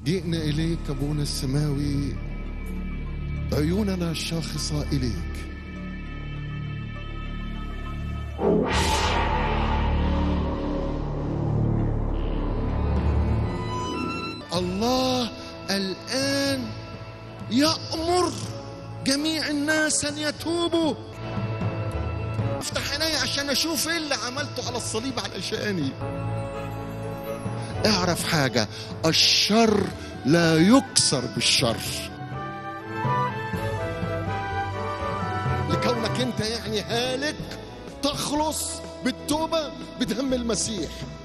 جئنا إليك أبونا السماوي عيوننا شاخصة إليك الله الآن يأمر جميع الناس أن يتوبوا افتح عيني عشان أشوف إيه اللي عملته على الصليب علشاني اعرف حاجة الشر لا يكسر بالشر لكونك انت يعني هالك تخلص بالتوبة بدم المسيح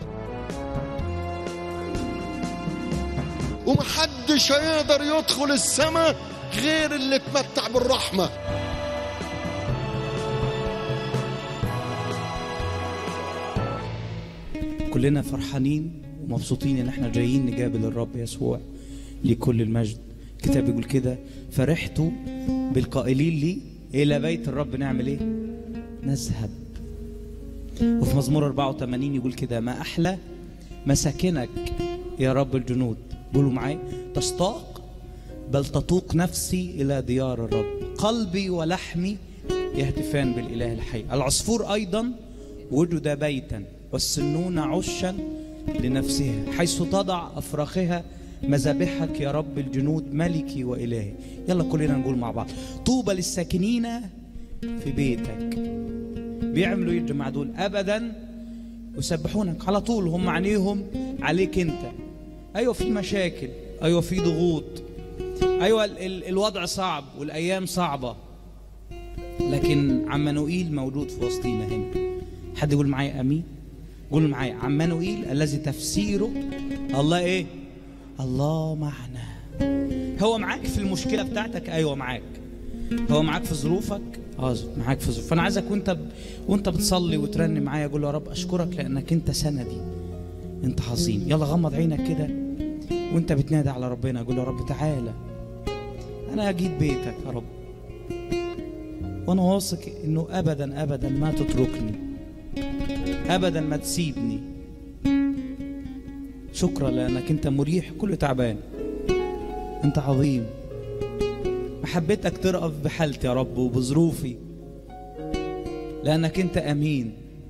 ومحدش هيقدر يدخل السماء غير اللي اتمتع بالرحمه كلنا فرحانين ومبسوطين ان احنا جايين نقابل الرب يسوع لكل المجد الكتاب بيقول كده فرحت بالقائلين لي الى بيت الرب نعمل ايه نذهب وفي مزمور 84 يقول كده ما احلى مساكنك يا رب الجنود قولوا معايا تشتاق بل تطوق نفسي الى ديار الرب قلبي ولحمي يهتفان بالاله الحي العصفور ايضا وجد بيتا والسنون عشا لنفسها حيث تضع افراخها مذابحك يا رب الجنود ملكي والهي يلا كلنا نقول مع بعض طوبى للساكنين في بيتك بيعملوا ايه الجماعه دول ابدا يسبحونك على طول هم عينيهم عليك انت ايوه في مشاكل ايوه في ضغوط ايوه ال- ال- الوضع صعب والايام صعبه لكن عمانوئيل موجود في وسطينا هنا حد يقول معايا امين قول معايا عمانوئيل الذي تفسيره الله ايه الله معنا هو معاك في المشكله بتاعتك ايوه معاك هو معاك في ظروفك اه معاك في ظروفك فانا عايزك وانت ب... وانت بتصلي وترنم معايا قول يا رب اشكرك لانك انت سندي انت عظيم يلا غمض عينك كده وانت بتنادي على ربنا قول يا رب تعالى انا جيت بيتك يا رب وانا واثق انه ابدا ابدا ما تتركني ابدا ما تسيبني شكرا لانك انت مريح كل تعبان انت عظيم محبتك ترأف بحالتي يا رب وبظروفي لانك انت امين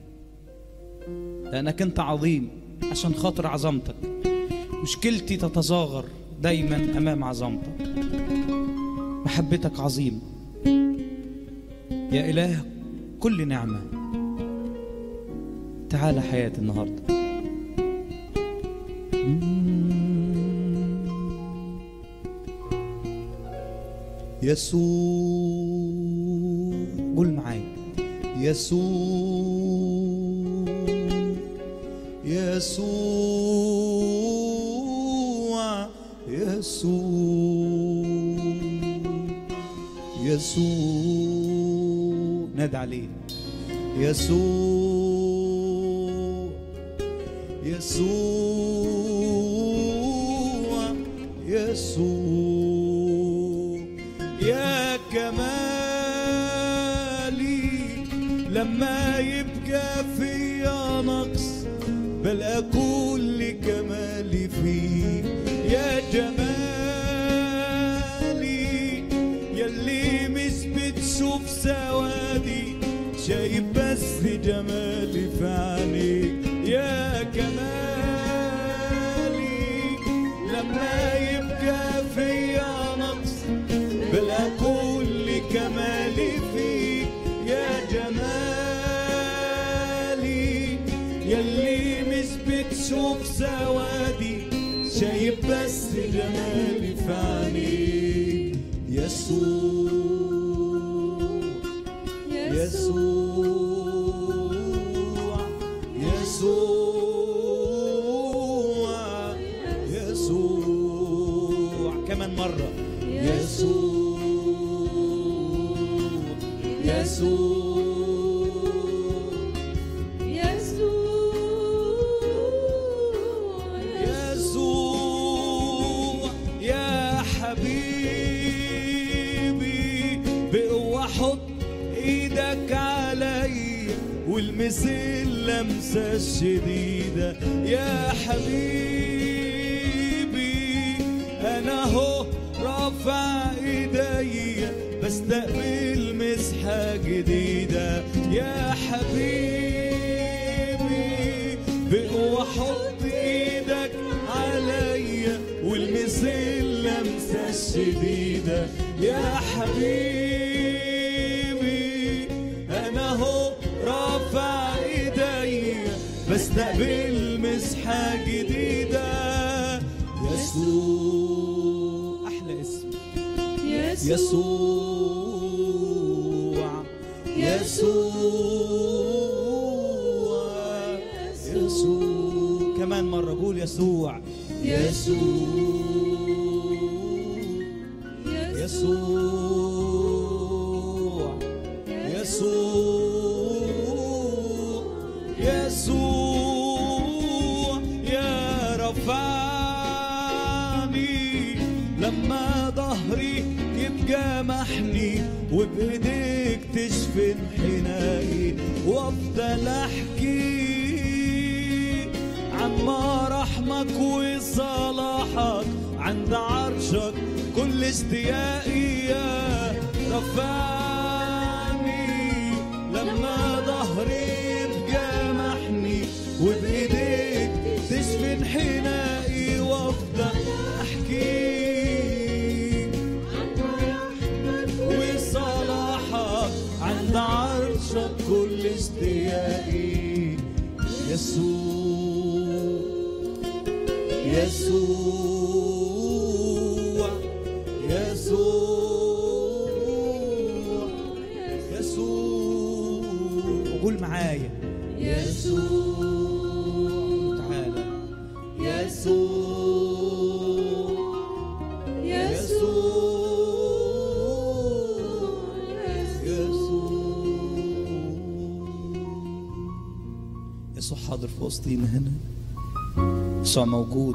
لانك انت عظيم عشان خاطر عظمتك مشكلتي تتصاغر دايما امام عظمتك محبتك عظيمه يا اله كل نعمه تعالى حياتي النهارده يسوع قول معايا يسوع يسوع يسوع يسوع نادى عليه يسوع يسوع يسوع يا كمالي لما يبقى فيا نقص بل أقول لكمالي فيه يا جمالي يلي مش بتشوف سوادي شايف بس جمالي في عينيك يا كمالي لما يبقى فيا نقص بل أقول لكمالي فيك يا جمالي يلي مش بتشوف سوادي شايف بس جمالي في عينيك يسوع يسوع يسوع يسوع كمان مرة يسوع يسوع يسوع يا حبيبي بقوة حط ايدك علي والمس اللمسة الشديدة يا حبيبي انا هو رافع ايديا بستقبل مسحة جديدة يا حبيبي بقوة حط ايدك عليا والمس اللمسة الشديدة يا حبيبي انا هو رافع ايديا بستقبل مسحة جديدة يسوع احلى اسم يسوع يسوع يسوع كمان مرة قول يسوع يسوع يسوع يسوع يسوع يا رفعني لما ظهري يبقى محني وبايديك تشفي انحنائي وافضل احكي عما رحمك وصلاحك عند عرشك كل اشتياقي يا رفعني لما ظهري يبقى محني وبايديك تشفي انحنائي وافضل احكي وصلاحك عند عرشك كل اشتياقي يسوع يسوع يسوع يسوع قول معايا يسوع تعالى يسوع يسوع يسوع يسوع حاضر في وسطينا هنا يسوع موجود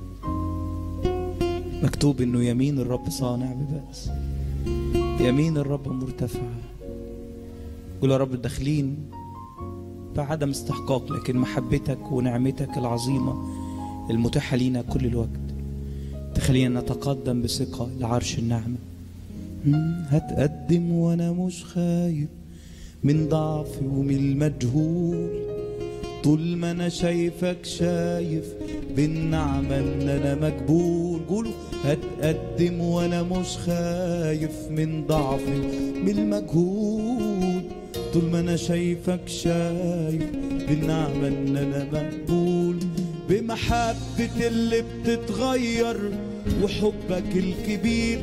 مكتوب انه يمين الرب صانع ببأس يمين الرب مرتفعة قول يا رب داخلين بعدم استحقاق لكن محبتك ونعمتك العظيمة المتاحة لينا كل الوقت تخلينا نتقدم بثقة لعرش النعمة مم، هتقدم وانا مش خايف من ضعفي ومن المجهول طول ما انا شايفك شايف بالنعمة ان انا مقبول قولوا هتقدم وانا مش خايف من ضعفي من المجهول طول ما انا شايفك شايف بالنعمة ان انا مقبول بمحبة اللي بتتغير وحبك الكبير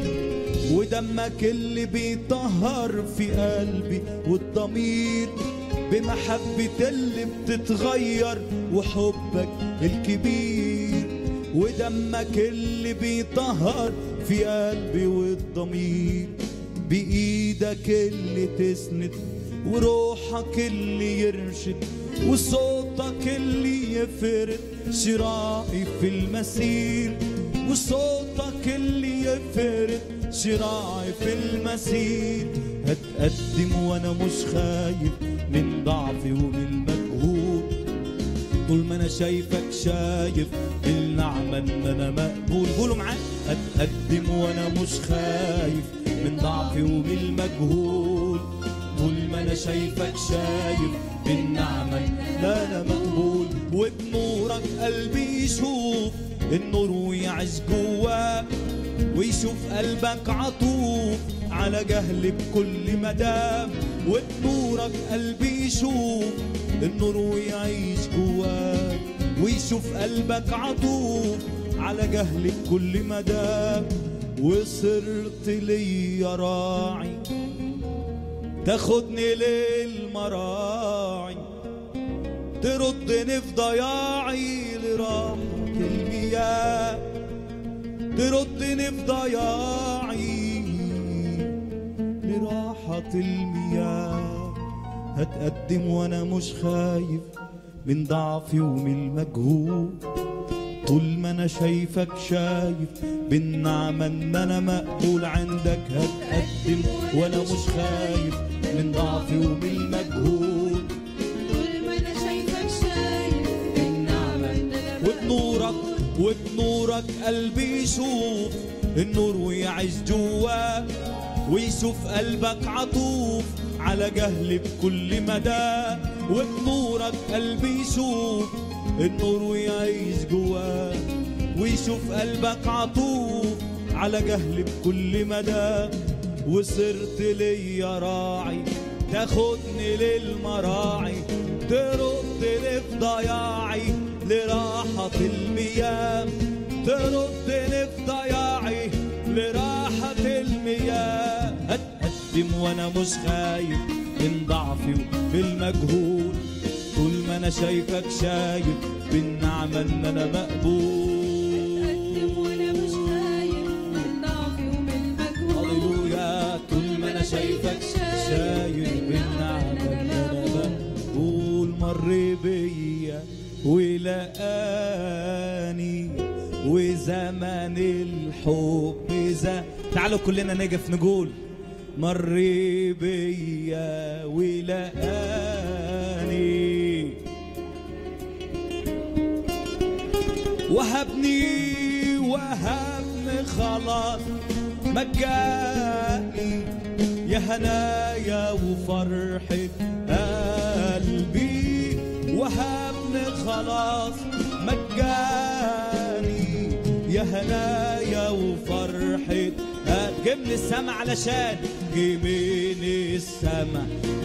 ودمك اللي بيطهر في قلبي والضمير بمحبة اللي بتتغير وحبك الكبير ودمك اللي بيطهر في قلبي والضمير بإيدك اللي تسند وروحك اللي يرشد وصوتك اللي يفرد شرائي في المسير وصوتك اللي يفرد شراعي في المسير هتقدم وانا مش خايف من ضعفي ومن مجهود طول ما انا شايفك شايف بالنعمة ان انا مقبول قولوا معايا هتقدم وانا مش خايف من ضعفي ومن المجهول طول ما انا شايفك شايف بالنعمة لا انا مقبول وبنورك قلبي يشوف النور ويعيش جواه ويشوف قلبك عطوف على جهل بكل مدام وبنورك قلبي يشوف النور ويعيش جواك ويشوف قلبك عطوف على جهل بكل مدام وصرت ليا راعي تاخدني للمراعي تردني في ضياعي لراحة المياه تردني في ضياعي لراحة المياه هتقدم وانا مش خايف من ضعفي ومن المجهود طول ما انا شايفك شايف بالنعمة ان انا مقبول عندك هتقدم وانا مش خايف من ضعفي ومن المجهود طول ما انا شايفك شايف بالنعمة إن أنا وبنورك وبنورك وبنورك قلبي يشوف النور ويعيش جواه ويشوف قلبك عطوف على جهل بكل مدى وبنورك قلبي يشوف النور ويعيش جواه ويشوف قلبك عطوف على جهل بكل مدى وصرت ليا راعي تاخدني للمراعي تردني في ضياعي لراحة المياه تردني في ضياعي لراحة المياه هتقدم وانا مش خايف من ضعفي وبالمجهول طول ما انا شايفك شايف بالنعمة ان انا أتقدم وأنا مش خايف من ضعفي ومن مقبول مجهودي هللويا طول ما انا شايفك شايف بالنعمة ان انا مقبول مر بيا ولقاني وزمن الحب ذا تعالوا كلنا نقف نقول مر بيا ولقاني وهبني وهبني خلاص مجاني يا هنايا وفرحة قلبي وهبني خلاص مجاني يا هنايا وفرحة جه من السما علشان جه من السما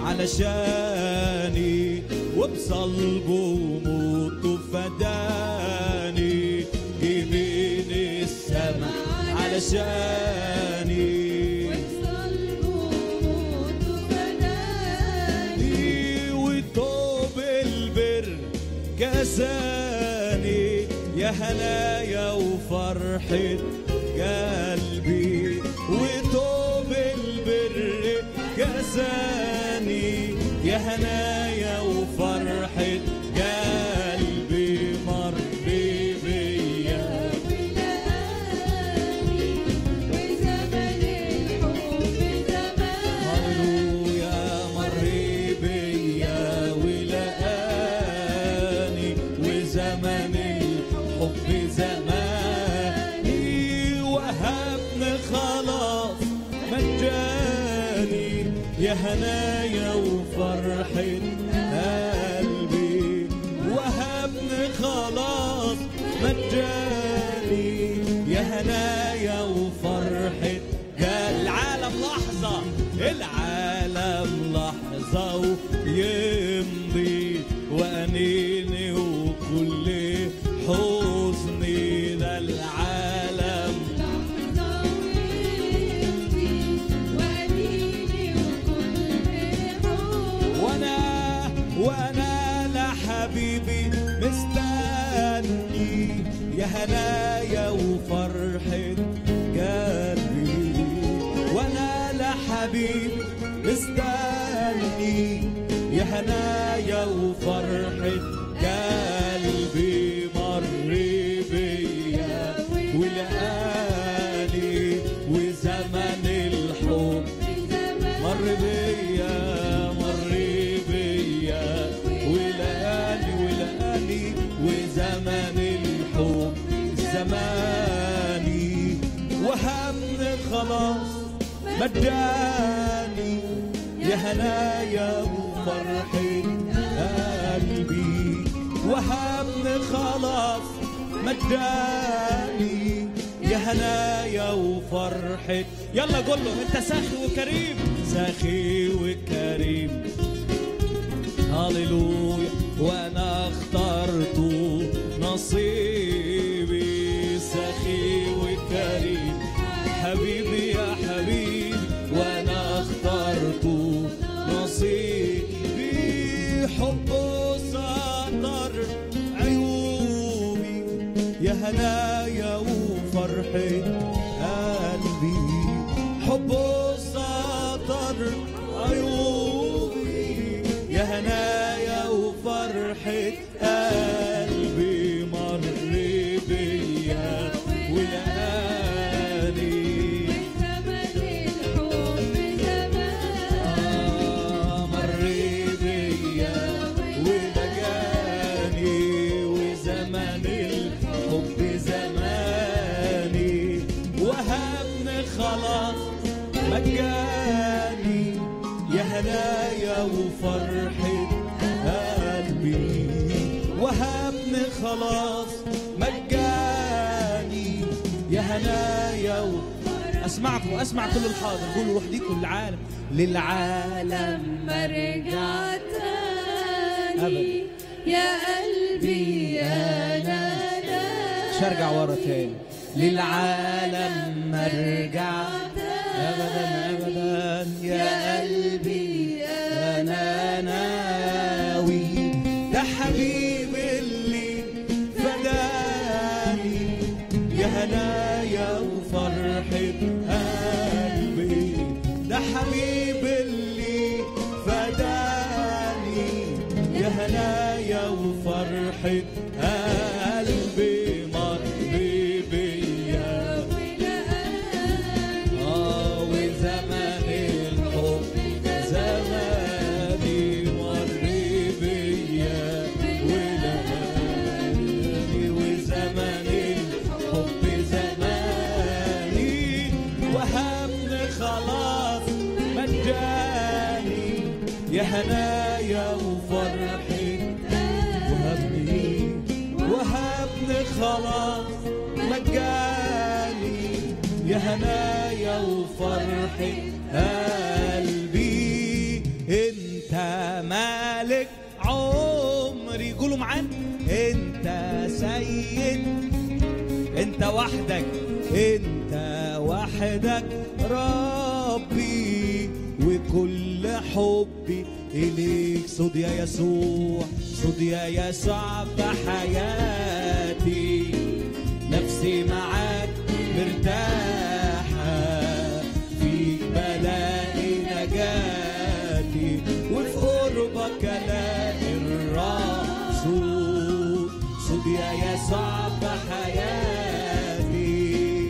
علشاني وبصلبه وموته فداني جه من السما علشاني لي وتوب البر كساني يا هنايا وفرحة قلبي وتوب البر كساني يا هنايا وفرحة قلبي مر بيا هللويا مر بيا ولقاني وزمن الحب زماني وهبني خلاص مجاني يا هنايا وفرحة قلبي وهبني خلاص مجاني يا هنايا وفرحة قال العالم لحظة العالم لحظة ويمضي وأنيني وكل حزني ده العالم وانا وانا لحبيبي مستني يا هنايا وفرحة قلبي وانا لحبيبي مستني يا هنايا وفرحة قلبي مر بيا ولقاني وزمن الحب مر بيا مر بيا ولقاني ولقاني وزمن الحب زماني وهبني خلاص مجاني يا هنايا وفرحة قلبي وهبني خلاص مجاني يا هنايا وفرحة يلا قول له انت ساخي وكريم ساخي وكريم هللويا وانا اخترت نصيبي سخي وكريم حبيبي يا حبيبي وانا اخترت نصيبي حبه سطر عيوبي يا هنايا وفرحة قلبي حبه سطر عيوبي يا هنايا وفرحة قلبي مر بيا ولقاني آه، مر بيا ولقاني وزمن الحب زمان مجاني يا هنايا وفرحة قلبي وهبني خلاص مجاني يا هنايا و... اسمعكم اسمع كل الحاضر قولوا لوحديكم للعالم للعالم لما رجعت أبداً. تاني يا قلبي انا مش هرجع ورا تاني للعالم ما ارجع ابدا ابدا يا قلبي انا ناوي ده حبيبي اللي فداني يا هنايا وفرحة قلبي ده حبيبي اللي فداني يا هنايا وفرحة قلبي مر بيا آه وزمان الحب زماني مر بيا ولماني وزمان الحب زماني وهبني خلاص مجاني يا هنايا وفرحي وهبني وهبني خلاص مجاني يا هنايا وفرحي قلبي انت مالك عمري قولوا معانا انت سيد انت وحدك انت وحدك ربي وكل حبي اليك صد يا يسوع صد يا يسوع بحياتي نفسي معاك مرتاحة فيك بلاقي نجاتي وفي قربك الاقي الراس صد يا يسوع بحياتي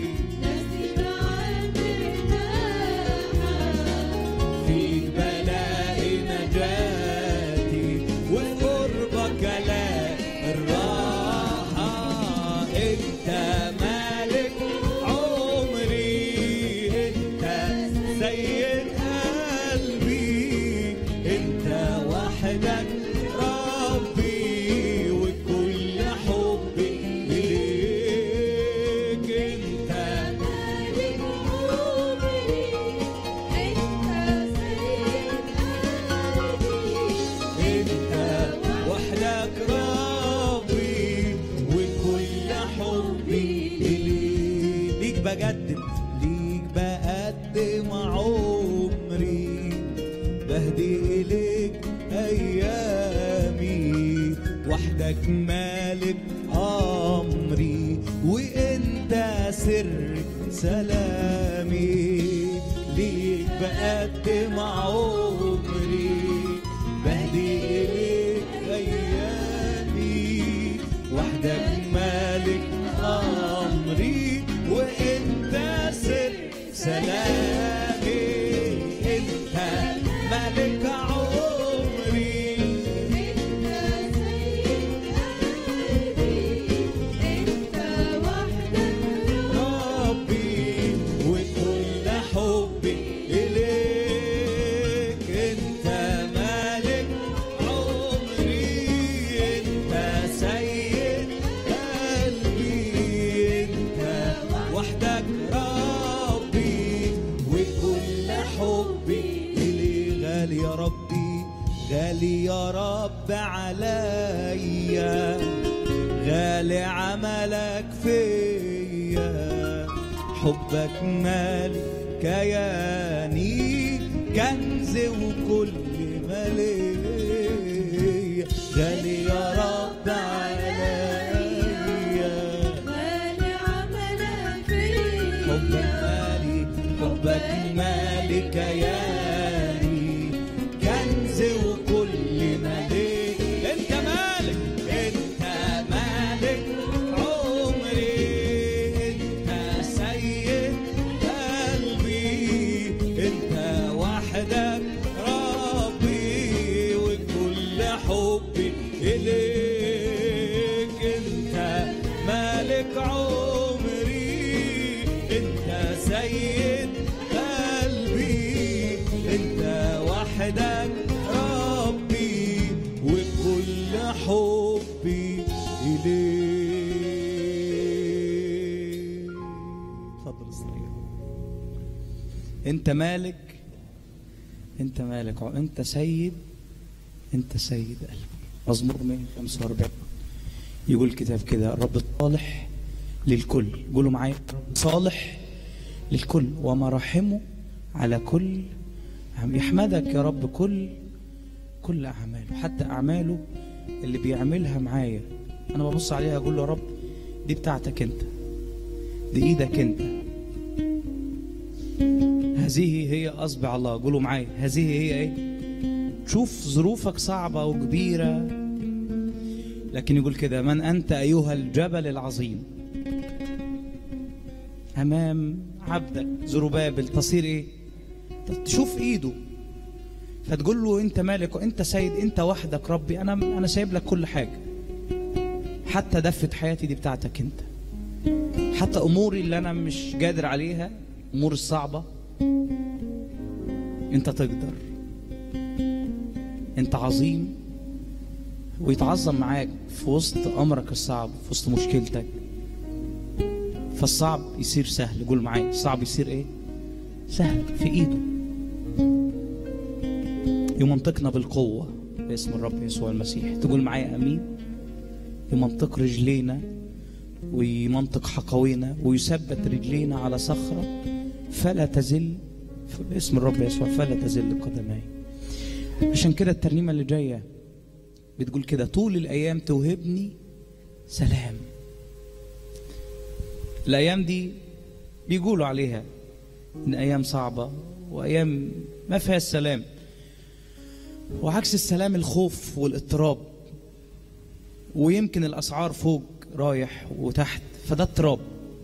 فيك بلاقي نجاتي وقربك الاقي الراحة انت مالك عمري انت سيد قلبي انت وحدك ربي وكل حبي ليك انت انت وحدك ربي وكل حبي ليك ليك بقدم ليك بقدم عمري بهدي اليك ايامي وحدك مالك امري وانت سر سلامي ليك بقدم عمري بهدي إليك أيامي وحدك مالك أمري وأنت سر سلامي أنت مالك عمري ربي وكل حبي إليك أنت مالك عمري أنت سيد قلبي أنت وحدك ربي وكل حبي إلي غالي يا ربي غالي يا رب عليا غالي عملك فيا حبك مال كياني كنز وكل مالي غالي يا رب عليا حبك مالي حبك مالي كياني كنز وكل مالي انت مالك انت مالك عمري انت سيد قلبي انت وحدك ربي وكل حبي اليك انت مالك عمري انت سيد قلبي الفلسطيني انت مالك انت مالك انت سيد انت سيد قلبي مزمور 145 يقول الكتاب كده الرب الصالح للكل قولوا معايا الرب صالح للكل ومراحمه على كل عم يحمدك يا رب كل كل اعماله حتى اعماله اللي بيعملها معايا انا ببص عليها اقول له يا رب دي بتاعتك انت دي ايدك انت هذه هي اصبع الله قولوا معايا هذه هي ايه تشوف ظروفك صعبه وكبيره لكن يقول كده من انت ايها الجبل العظيم امام عبدك زربابل تصير ايه تشوف ايده فتقول له انت مالك وانت سيد انت وحدك ربي انا انا سايب لك كل حاجه حتى دفه حياتي دي بتاعتك انت حتى اموري اللي انا مش قادر عليها امور الصعبه انت تقدر انت عظيم ويتعظم معاك في وسط امرك الصعب في وسط مشكلتك فالصعب يصير سهل قول معايا الصعب يصير ايه سهل في ايده يمنطقنا بالقوة باسم الرب يسوع المسيح تقول معايا امين يمنطق رجلينا ويمنطق حقوينا ويثبت رجلينا على صخرة فلا تزل باسم الرب يسوع فلا تزل قدماي عشان كده الترنيمة اللي جاية بتقول كده طول الأيام توهبني سلام الأيام دي بيقولوا عليها إن أيام صعبة وأيام ما فيها السلام وعكس السلام الخوف والاضطراب ويمكن الأسعار فوق رايح وتحت فده اضطراب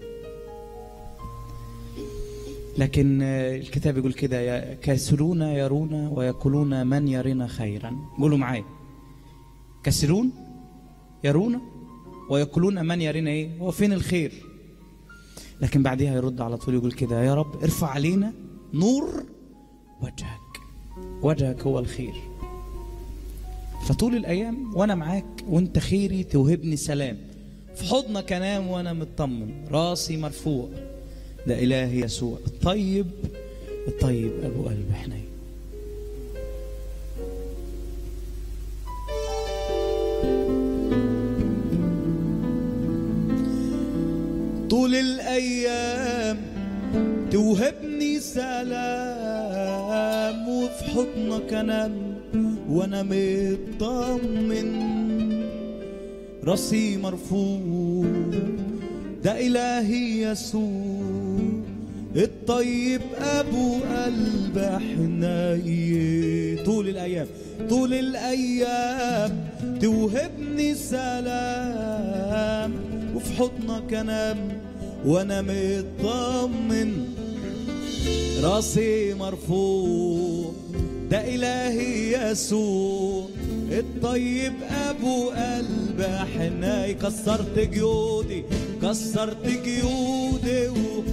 لكن الكتاب يقول كده كاسرون يرون ويقولون من يرنا خيرا قولوا معايا كاسرون يرون ويقولون من يرنا ايه هو فين الخير لكن بعدها يرد على طول يقول كده يا رب ارفع علينا نور وجهك وجهك هو الخير فطول الايام وانا معاك وانت خيري توهبني سلام في حضنك انام وانا مطمن راسي مرفوع ده الهي يسوع الطيب الطيب ابو قلب حنين طول الايام توهبني سلام وفي حضنك انام وانا مطمن راسي مرفوع ده إلهي يسوع الطيب أبو قلب حنين طول الأيام طول الأيام توهبني سلام وفي حضنك أنام وأنا مطمن راسي مرفوع ده إلهي يسوع الطيب ابو قلب حناي كسرت جيودي كسرت جيودي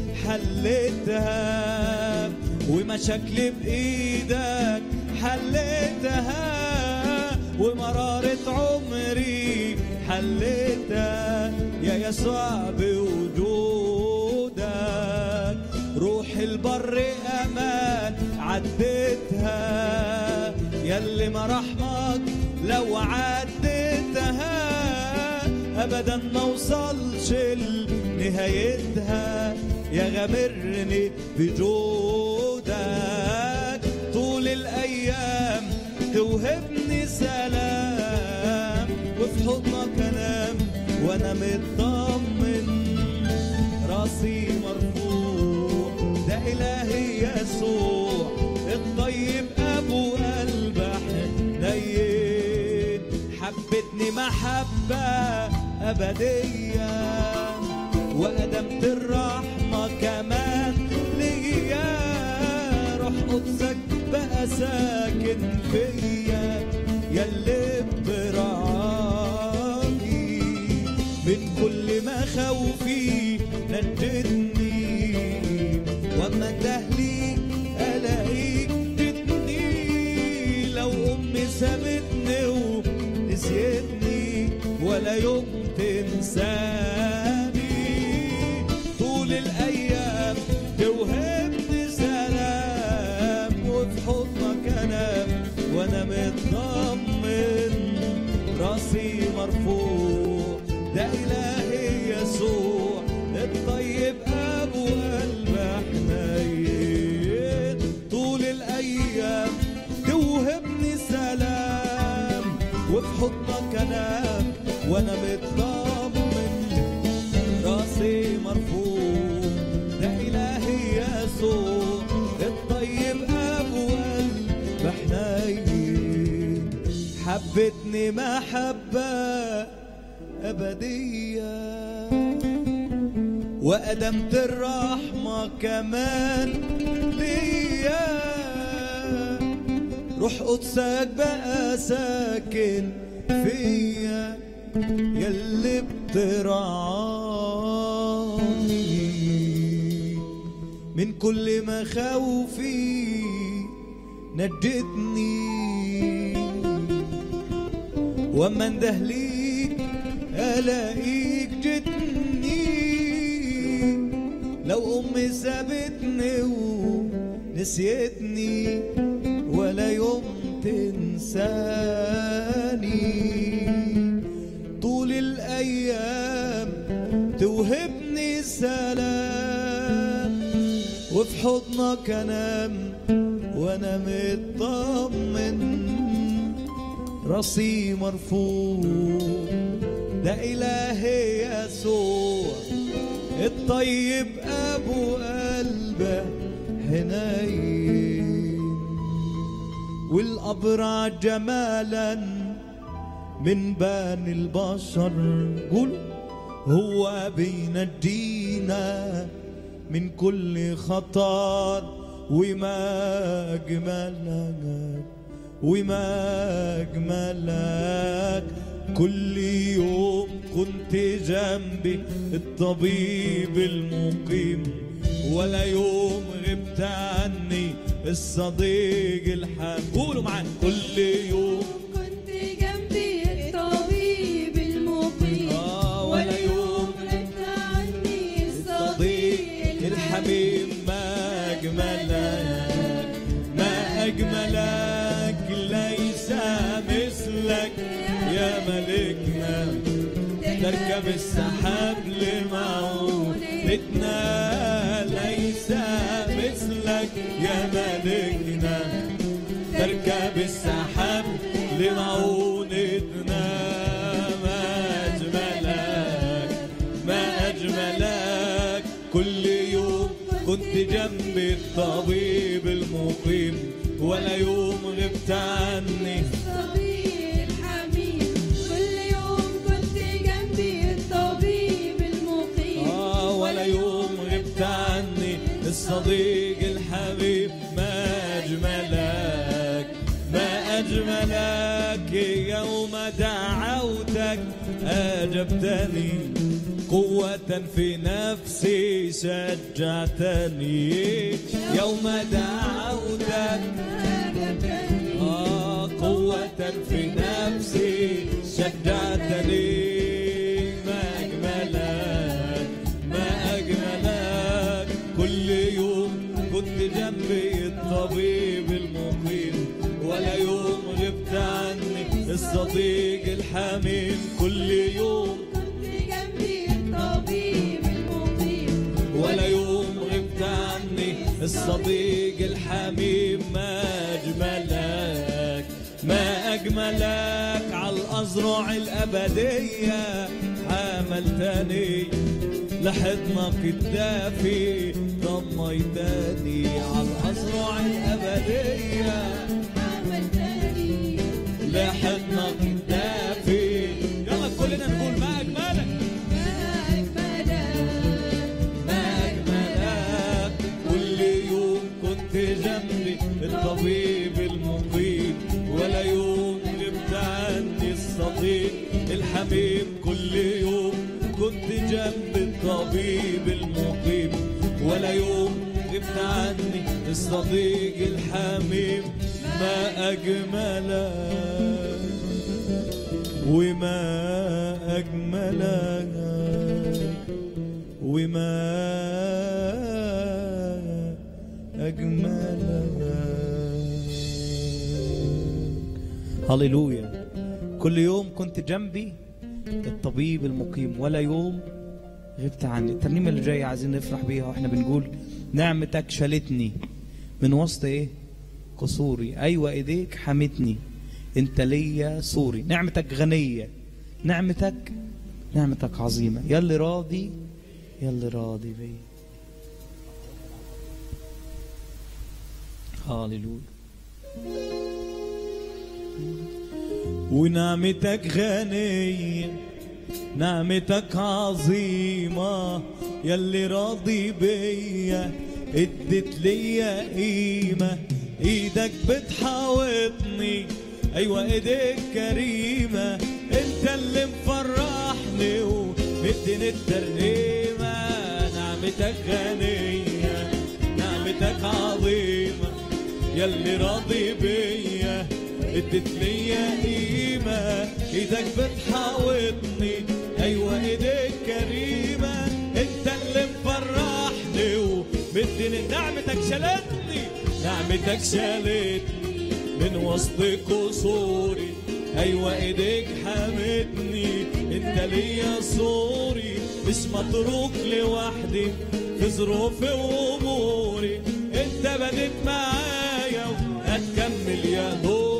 وحليتها ومشاكلي بايدك حليتها ومرارة عمري حليتها يا يسوع بوجودك روح البر امان عديتها يلي مراحمك لو عديتها ابدا ما وصلش لنهايتها يا غامرني بجودك طول الايام توهبني سلام وفي حضنك انام وانا مطمن راسي مرفوع ده الهي يسوع الطيب ابو قلب حنين حبتني محبة أبدية وقدمت الرحمة كمان ليا روح قدسك بقى ساكن فيا ياللي برعاني من كل مخاوفي نجدني واما تهلي الاقيك تدني لو امي سابتني ونسيتني ولا يوم تنساني طول الايام حبتني محبة أبدية وقدمت الرحمة كمان ليا روح قدسك بقى ساكن فيا يلي بترعاني من كل مخاوفي نجتني واما اندهليك الاقيك جتني لو امي سابتني ونسيتني ولا يوم تنساني طول الايام توهبني سلام وفي حضنك انام وانا مطمن راسي مرفوع ده إلهي يسوع الطيب أبو قلبه حنين والأبرع جمالا من بني البشر قول هو بينجينا من كل خطر وما أجملك وما أجملك كل يوم كنت جنبي الطبيب المقيم ولا يوم غبت عني الصديق الحبيب قولوا معانا كل يوم كنت جنبي الطبيب المقيم آه، ولا يوم غبت عني الصديق الصديق الحبيب ما أجملك ما أجملك ليس مثلك يا ملكنا تركب السحاب لمعونتنا ليس مثلك يا ملكنا تركب السحاب لمعونتنا ما أجملك ما أجملك كل يوم كنت جنبي الطبيب المقيم ولا يوم غبت عني الصديق الحميد كل يوم كنت جنبي الطبيب المقيم آه ولا يوم غبت عني الصديق الحبيب ما أجملك ما أجملك يوم دعوتك أجبتني قوة في نفسي شجعتني يوم دعوتك آه قوة في نفسي شجعتني ما أجملك ما أجملك كل يوم كنت جنبي الطبيب المقيم ولا يوم غبت عني الصديق الحميم كل يوم كنت جنبي الطبيب المقيم ولا يوم غبت عني الصديق الحميم ما أجملك ما أجملك على الأزرع الأبدية حملتني لحضنك الدافي ضميتني على الأزرع الأبدية حملتني لحضنك الدافي يلا كلنا نقول ما أجملك ما أجملك ما أجملك كل يوم كنت جنبي الطبيب المقيم ولا يوم غبت عني الصديق الحبيب كل يوم كنت جنب الطبيب المقيم ولا يوم غبت عني الصديق الحميم ما أجملك وما أجملك وما أجملك هللويا كل يوم كنت جنبي الطبيب المقيم ولا يوم غبت عني الترنيمة اللي جاية عايزين نفرح بيها واحنا بنقول نعمتك شالتني من وسط ايه قصوري ايوه ايديك حمتني انت ليا سوري نعمتك غنية نعمتك نعمتك عظيمة يلي راضي يلي راضي بيا هاليلويا ونعمتك غنية نعمتك عظيمة يلي راضي بيا ادت ليا قيمة ايدك بتحاوطني ايوه ايديك كريمة انت اللي مفرحني ومديني الترنيمة نعمتك غنية نعمتك عظيمة يلي راضي بيا ادت ليا قيمة ايدك بتحاوطني ايوه ايديك كريمة انت اللي مفرحني ومديني نعمتك شالتني نعمتك شالتني من وسط قصوري ايوه ايديك حمتني انت ليا صوري مش متروك لوحدي في ظروفي واموري انت بديت معايا وهتكمل يا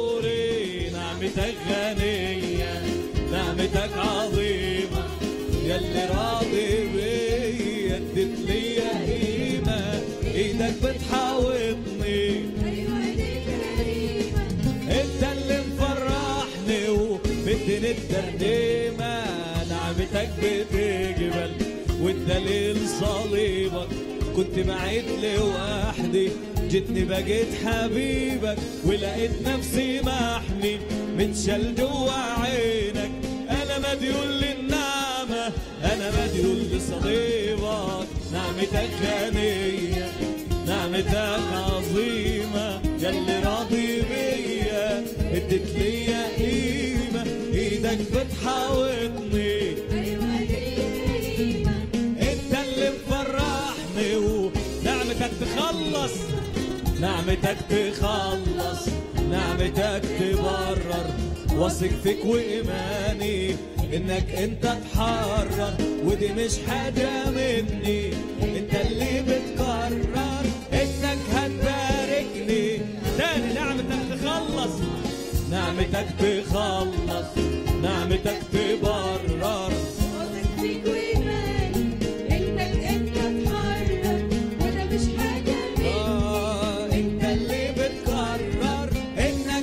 دوري نعمتك غنية نعمتك عظيمة يلي راضي بيا اديت ليا قيمة ايدك بتحاوطني أيوة ايديك كريمة انت اللي مفرحني وبدني الترنيمة نعمتك بتجبل والدليل صليبك كنت بعيد لوحدي جيتني بقيت حبيبك ولقيت نفسي محمي متشال جوا عينك انا مديون للنعمة انا مديون لصليبك نعمتك غنية نعمتك عظيمة يلي راضي بيا اديت ليا قيمة ايدك بتحاوطني أيوة ايديك كريمة انت اللي مفرحني ونعمتك تخلص نعمتك تخلص نعمتك تبرر واثق فيك وايماني انك انت تحرر ودي مش حاجة مني انت اللي بتقرر انك هتباركني تاني نعمتك تخلص نعمتك تخلص نعمتك تبرر واثق فيك وإيماني إنك أنت تحرر وده مش حاجة مني آه، انت اللي بتقرر انك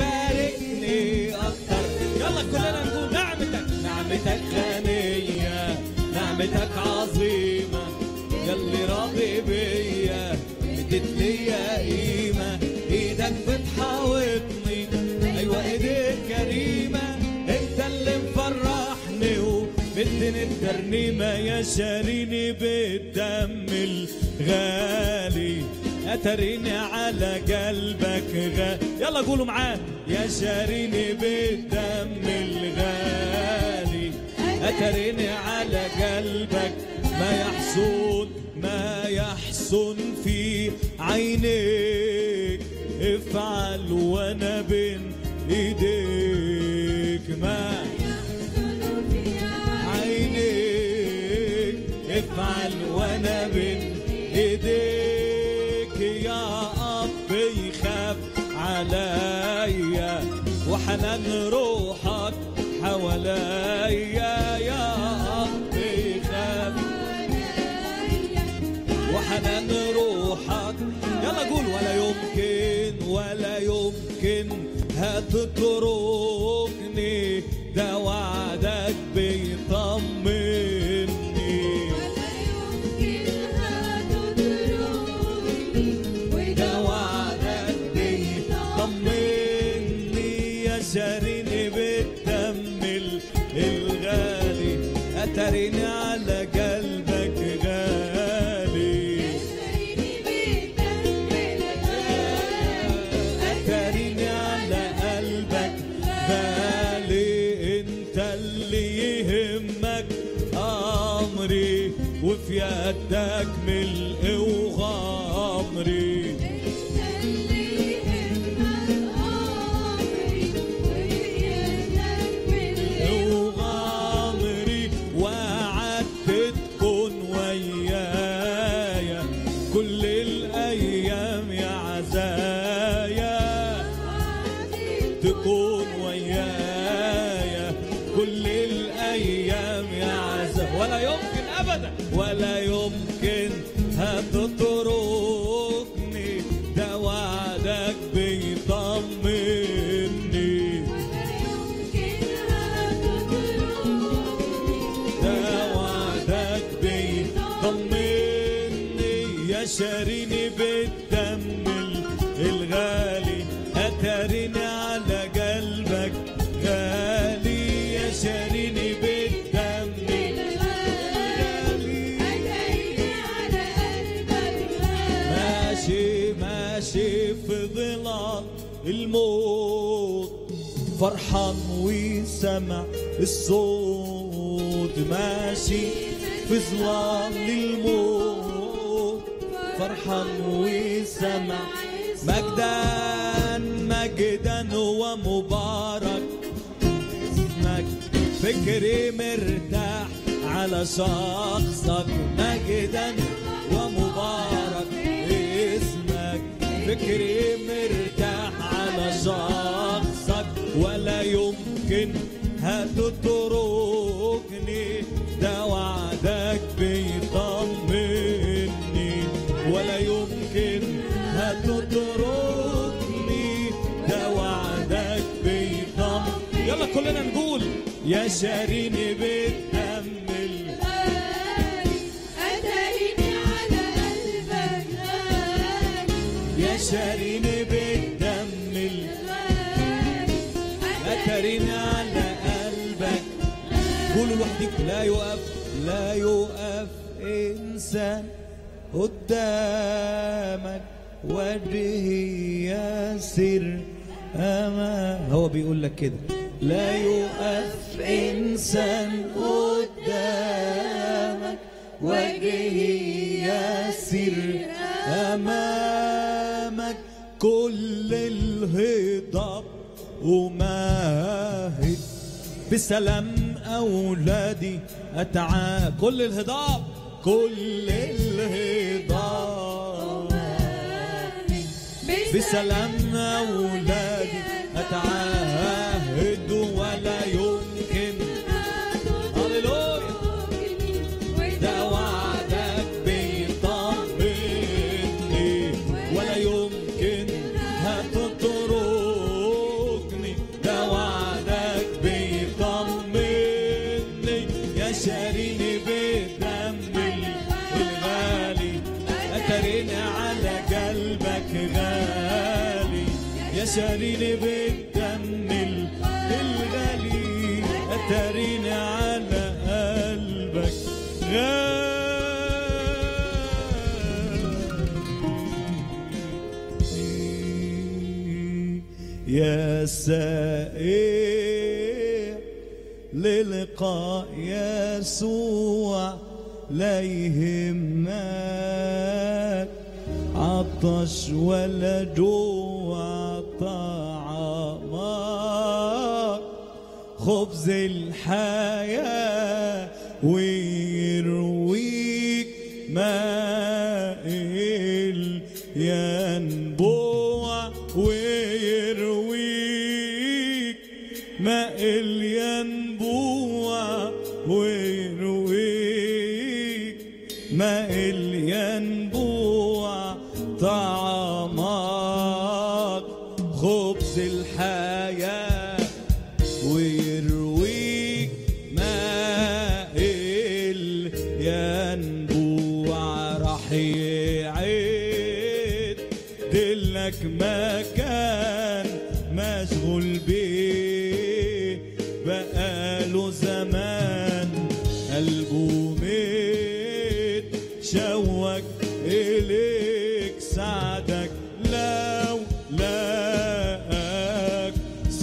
هتباركني اكتر يلا كلنا نقول نعمتك نعمتك غنية نعمتك عظيمة يلي راضي بيا اديت ليا قيمة ايدك بتحاوطني ايوه ايديك كريمة انت اللي مفرحني ومدني الترنيمة يا شاريني بالدم الغالي اتريني على قلبك غالي يلا قولوا معاه يا شاريني بالدم الغالي اتريني على قلبك ما يحسن ما يحسن في عينيك افعل وانا بين ايديك ما يحصل في عينيك افعل وانا بين ايديك يا اب يخاف عليا وحنان روحك حواليا يا اب يخاف وحنان روحك يلا قول ولا يمكن ولا يمكن هتتركني ده وعدك بيطمني ولا يمكن هتضربني وده ده وعدك وعدك بيطمني يا شاريني بالدم ال- الغالي اتريني على قلبك غالي شاريني بالدم الغالي اتريني على قلبك غالي انت اللي يهمك امري وفي يدك ملء وغامري انت اللي يهمك امري ويدك بالقوة وغامري وعدت تكون ويايا كل الايام يا عزايا تكون ويايا كل الايام يا عزا ولا يمكن ابدا ولا يمكن هتتركني ده وعدك بيطمني يا شاريني بالدم الغالي أتريني على قلبك غالي يا شاريني بالدم الغالي ماشي ماشي في ظلال الموت فرحان وسمع الصوت ماشي في ظلال الموت فرحان وسمع مجدا مجدا ومبارك اسمك فكري مرتاح على شخصك مجدا ومبارك اسمك فكري مرتاح على شخصك ولا يمكن هتتركني ده وعدك بيطمني ولا يمكن هتتركني ده وعدك بيطمني يلا كلنا نقول يا شاريني بالدم يا شاريني بالدم أتريني على قلبك قولوا لوحدك لا يقف لا يقف إنسان قدامك وجهي يسر أما هو بيقول لك كده لا يقف إنسان قدامك وجهي يسر أمامك كل الهضاب وماهد بسلام أولادي أتعا كل الهضاب كل الهضاب بسلام أولادي أتعاهد ولا يمكن هللويا ده وعدك بيطمني ولا يمكن هتتركني ده وعدك بيطمني يا شاريني بالدم الغالي أتريني على قلبك غالي يا شاريني بالدم الغالي أتريني على قلبك غالي يا سائر للقاء يسوع لا يهمك عطش ولا جوع طعامك خبز الحياة ويرويك ماء ينبوع ويرويك ماء الينبوع ويرويك ماء الينبوع طعامك خبز الحياة ويرويك ماء الينبوع راح يعيد دلك مكان مشغول بيه بقاله زمان قلبه ميت شوك إليك سعدك لو لاك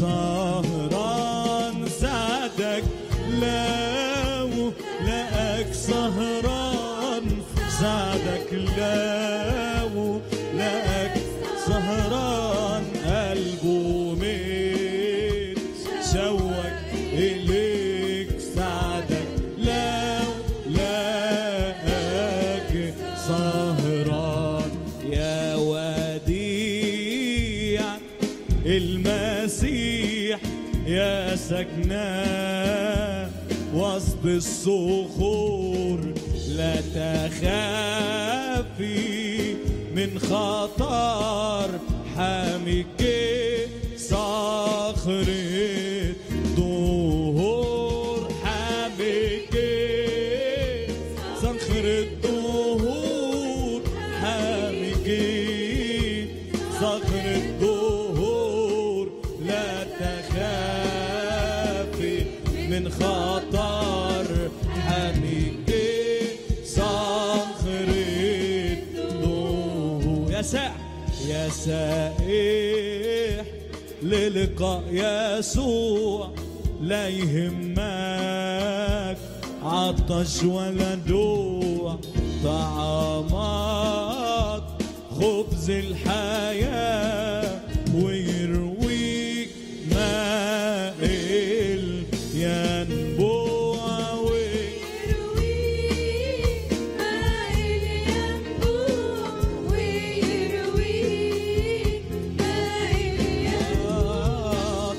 سهران سعدك لو لاك سهران سعدك لو لاك سهران قلبه ميت شوك إليك سعدك لو لاك سهران يا وديع المسيح يا سكناه وسط الصخور لا تخافي من خطر حامك صخرة ظهور حامك صخرة ظهور صخر الدهور لا تخافي من خطر حميك صخر الدهور يا سائح يا سائح للقاء يسوع لا يهمك عطش ولا جوع طعامك خبز الحياة ويرويك ماء الينبوع يرويك ماء الينبوع ويرويك ماء الينبوع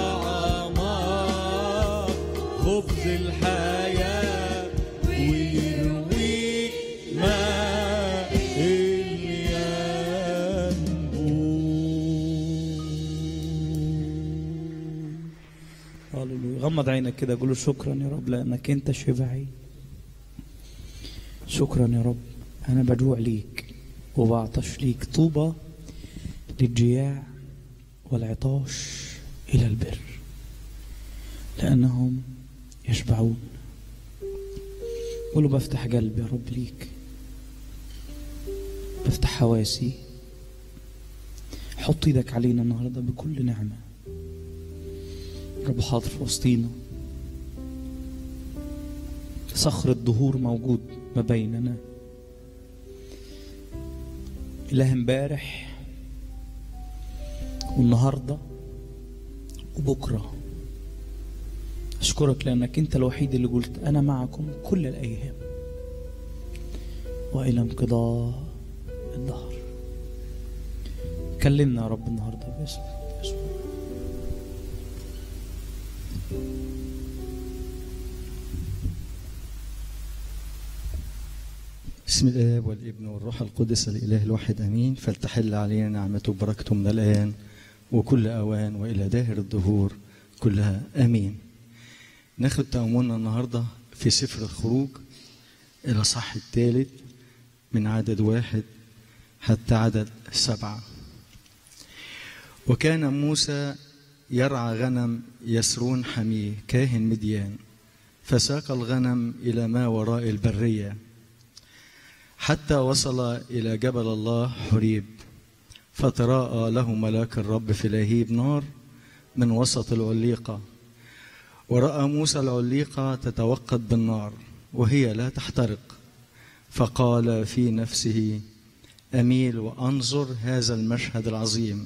طعامك خبز الحياة ويرويك ماء الينبوع هللويا غمض عينك كده قول له شكرا يا رب لانك انت شبعي شكرا يا رب انا بجوع ليك وبعطش ليك طوبى للجياع والعطاش الى البر لانهم يشبعون قول له بفتح قلبي يا رب ليك بفتح حواسي حط ايدك علينا النهارده بكل نعمه رب حاضر في وسطينا صخر الدهور موجود ما بيننا إله امبارح والنهارده وبكره أشكرك لأنك أنت الوحيد اللي قلت أنا معكم كل الأيام وإلى انقضاء الدهر كلمنا يا رب النهارده باسم يسوع بسم الآب والابن والروح القدس الإله الواحد أمين فلتحل علينا نعمته وبركته من الآن وكل أوان وإلى داهر الدهور كلها آمين ناخد تأملنا النهاردة في سفر الخروج الأصح الثالث من عدد واحد حتى عدد سبعة وكان موسى يرعى غنم يسرون حميه كاهن مديان فساق الغنم إلى ما وراء البرية حتى وصل إلى جبل الله حريب فتراءى له ملاك الرب في لهيب نار من وسط العليقة ورأى موسى العليقة تتوقد بالنار وهي لا تحترق فقال في نفسه أميل وأنظر هذا المشهد العظيم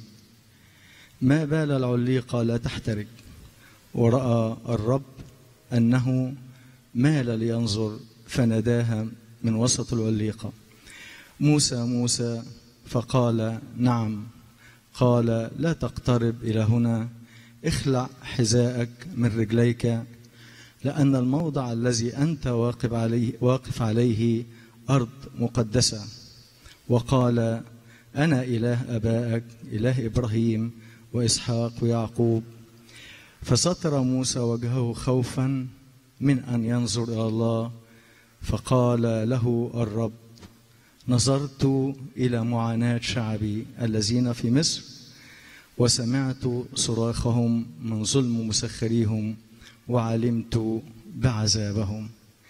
ما بال العليقة لا تحترق ورأى الرب أنه مال لينظر فناداها من وسط العليقة موسى موسى فقال نعم قال لا تقترب إلى هنا اخلع حذاءك من رجليك لأن الموضع الذي أنت واقف عليه, واقف عليه أرض مقدسة وقال أنا إله أبائك إله إبراهيم وإسحاق ويعقوب فستر موسى وجهه خوفا من أن ينظر إلى الله فقال له الرب نظرت إلى معاناة شعبي الذين في مصر وسمعت صراخهم من ظلم مسخريهم وعلمت بعذابهم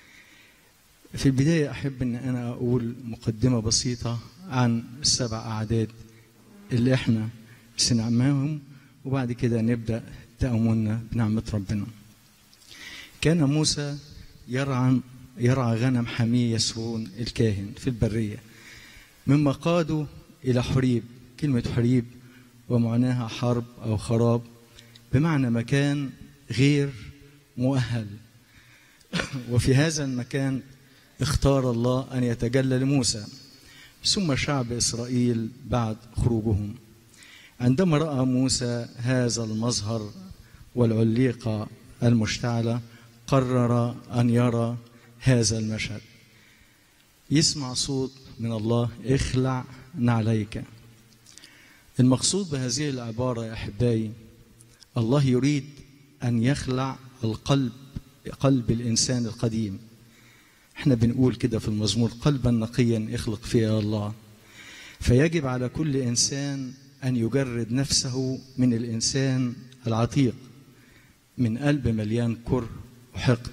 في البداية أحب أن أنا أقول مقدمة بسيطة عن السبع أعداد اللي إحنا سنعماهم وبعد كده نبدأ تأملنا بنعمة ربنا كان موسى يرعى يرعى غنم حميه يسرون الكاهن في البرية مما قادوا إلى حريب كلمة حريب ومعناها حرب أو خراب بمعنى مكان غير مؤهل وفي هذا المكان اختار الله أن يتجلى لموسى ثم شعب إسرائيل بعد خروجهم عندما رأى موسى هذا المظهر والعليقة المشتعلة قرر أن يرى هذا المشهد يسمع صوت من الله اخلع نعليك المقصود بهذه العبارة يا أحبائي الله يريد أن يخلع القلب قلب الإنسان القديم احنا بنقول كده في المزمور قلبا نقيا اخلق فيه يا الله فيجب على كل إنسان أن يجرد نفسه من الإنسان العتيق من قلب مليان كره وحقد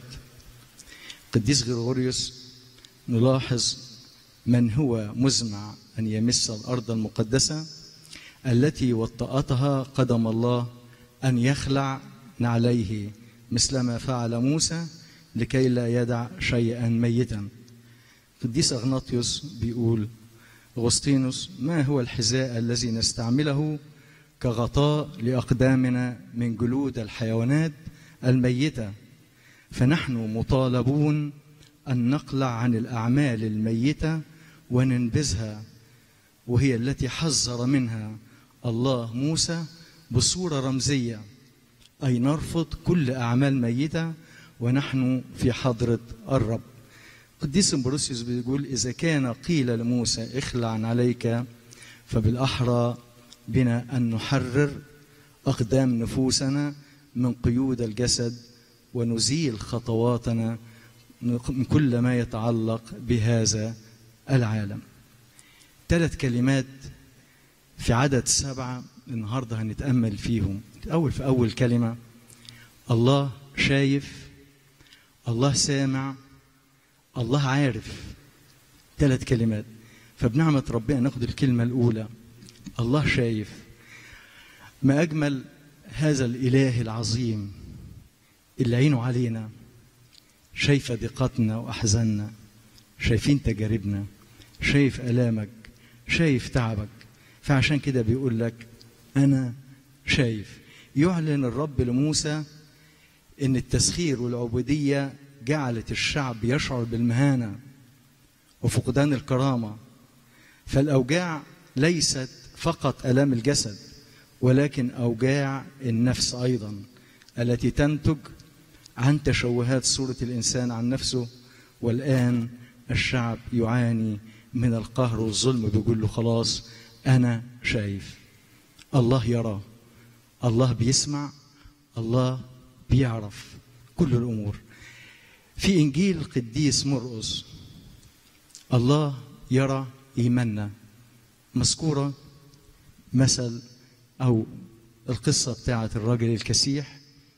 قديس غريغوريوس نلاحظ من هو مزمع أن يمس الأرض المقدسة التي وطأتها قدم الله أن يخلع نعليه مثلما فعل موسى لكي لا يدع شيئا ميتا قديس أغناطيوس بيقول أغسطينوس ما هو الحذاء الذي نستعمله كغطاء لأقدامنا من جلود الحيوانات الميتة فنحن مطالبون أن نقلع عن الأعمال الميتة وننبذها وهي التي حذر منها الله موسى بصورة رمزية أي نرفض كل أعمال ميتة ونحن في حضرة الرب قديس بروسيوس بيقول إذا كان قيل لموسى اخلع عليك فبالأحرى بنا أن نحرر أقدام نفوسنا من قيود الجسد ونزيل خطواتنا من كل ما يتعلق بهذا العالم ثلاث كلمات في عدد سبعة النهاردة هنتأمل فيهم أول في أول كلمة الله شايف الله سامع الله عارف ثلاث كلمات فبنعمة ربنا ناخد الكلمة الأولى الله شايف ما أجمل هذا الإله العظيم اللي عينه علينا شايفة ضيقتنا وأحزاننا شايفين تجاربنا شايف آلامك شايف تعبك فعشان كده بيقول لك أنا شايف يعلن الرب لموسى إن التسخير والعبودية جعلت الشعب يشعر بالمهانة وفقدان الكرامة فالأوجاع ليست فقط آلام الجسد ولكن أوجاع النفس أيضا التي تنتج عن تشوهات صورة الإنسان عن نفسه والآن الشعب يعاني من القهر والظلم بيقول له خلاص أنا شايف الله يرى الله بيسمع الله بيعرف كل الأمور في إنجيل القديس مرقس الله يرى إيماننا مذكورة مثل أو القصة بتاعت الراجل الكسيح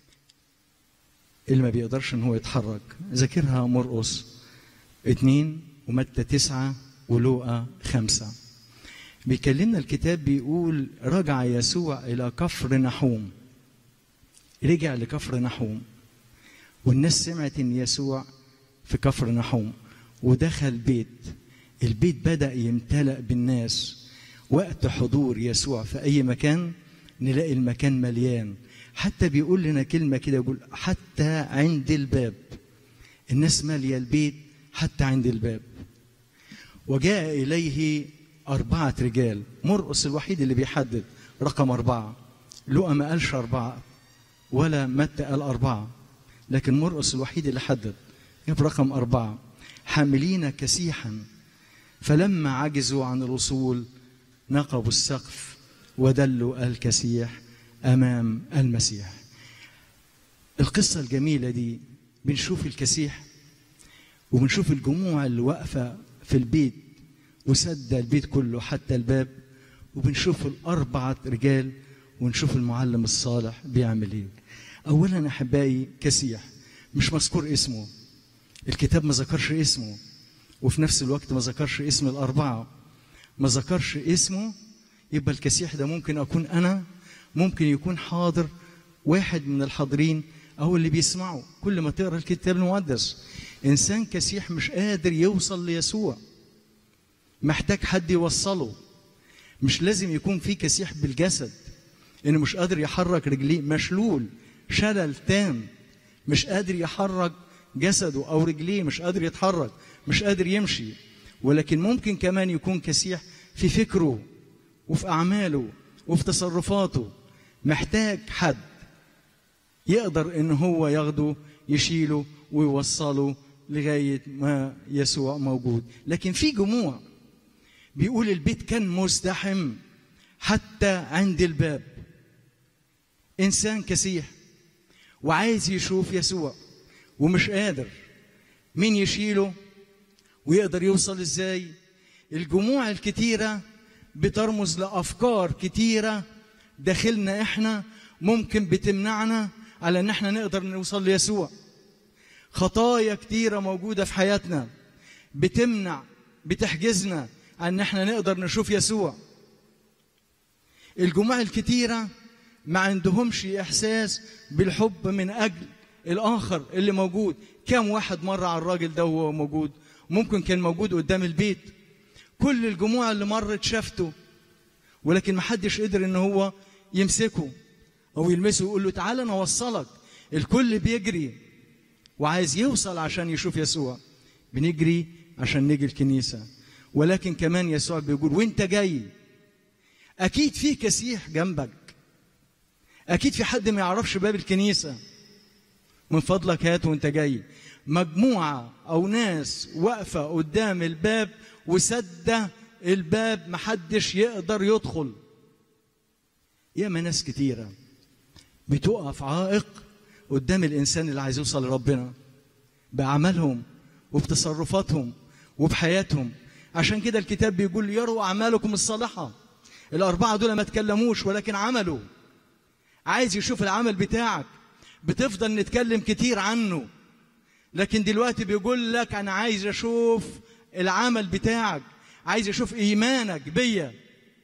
اللي ما بيقدرش ان هو يتحرك ذاكرها مرقس اتنين ومتى تسعة ولوقا خمسة بيكلمنا الكتاب بيقول رجع يسوع إلى كفر نحوم رجع لكفر نحوم والناس سمعت ان يسوع في كفر نحوم ودخل بيت البيت بدأ يمتلأ بالناس وقت حضور يسوع في أي مكان نلاقي المكان مليان حتى بيقول لنا كلمة كده يقول حتى عند الباب الناس مالية البيت حتى عند الباب وجاء إليه أربعة رجال مرقس الوحيد اللي بيحدد رقم أربعة لقى ما قالش أربعة ولا متى قال أربعة لكن مرقس الوحيد اللي حدد جاب رقم أربعة حاملين كسيحا فلما عجزوا عن الوصول نقبوا السقف ودلوا الكسيح امام المسيح القصه الجميله دي بنشوف الكسيح وبنشوف الجموع اللي واقفه في البيت وسد البيت كله حتى الباب وبنشوف الاربعه رجال ونشوف المعلم الصالح بيعمل ايه اولا احبائي كسيح مش مذكور اسمه الكتاب ما ذكرش اسمه وفي نفس الوقت ما ذكرش اسم الاربعه ما ذكرش اسمه يبقى الكسيح ده ممكن اكون انا ممكن يكون حاضر واحد من الحاضرين او اللي بيسمعوا كل ما تقرا الكتاب المقدس انسان كسيح مش قادر يوصل ليسوع محتاج حد يوصله مش لازم يكون في كسيح بالجسد انه مش قادر يحرك رجليه مشلول شلل تام مش قادر يحرك جسده او رجليه مش قادر يتحرك مش قادر يمشي ولكن ممكن كمان يكون كسيح في فكره وفي اعماله وفي تصرفاته محتاج حد يقدر ان هو ياخده يشيله ويوصله لغايه ما يسوع موجود لكن في جموع بيقول البيت كان مزدحم حتى عند الباب انسان كسيح وعايز يشوف يسوع ومش قادر مين يشيله ويقدر يوصل ازاي الجموع الكتيره بترمز لافكار كتيره داخلنا احنا ممكن بتمنعنا على ان احنا نقدر نوصل ليسوع خطايا كتيره موجوده في حياتنا بتمنع بتحجزنا عن ان احنا نقدر نشوف يسوع الجموع الكتيره ما عندهمش احساس بالحب من اجل الاخر اللي موجود كم واحد مر على الراجل ده وهو موجود ممكن كان موجود قدام البيت كل الجموع اللي مرت شافته ولكن ما حدش قدر ان هو يمسكه او يلمسه ويقول له تعالى انا اوصلك الكل بيجري وعايز يوصل عشان يشوف يسوع بنجري عشان نيجي الكنيسه ولكن كمان يسوع بيقول وانت جاي اكيد في كسيح جنبك اكيد في حد ما يعرفش باب الكنيسه من فضلك هات وانت جاي مجموعه او ناس واقفه قدام الباب وسده الباب محدش يقدر يدخل ياما ناس كتيره بتقف عائق قدام الانسان اللي عايز يوصل لربنا باعمالهم وبتصرفاتهم وبحياتهم عشان كده الكتاب بيقول يروا اعمالكم الصالحه الاربعه دول ما تكلموش ولكن عملوا عايز يشوف العمل بتاعك بتفضل نتكلم كتير عنه لكن دلوقتي بيقول لك انا عايز اشوف العمل بتاعك عايز اشوف ايمانك بيا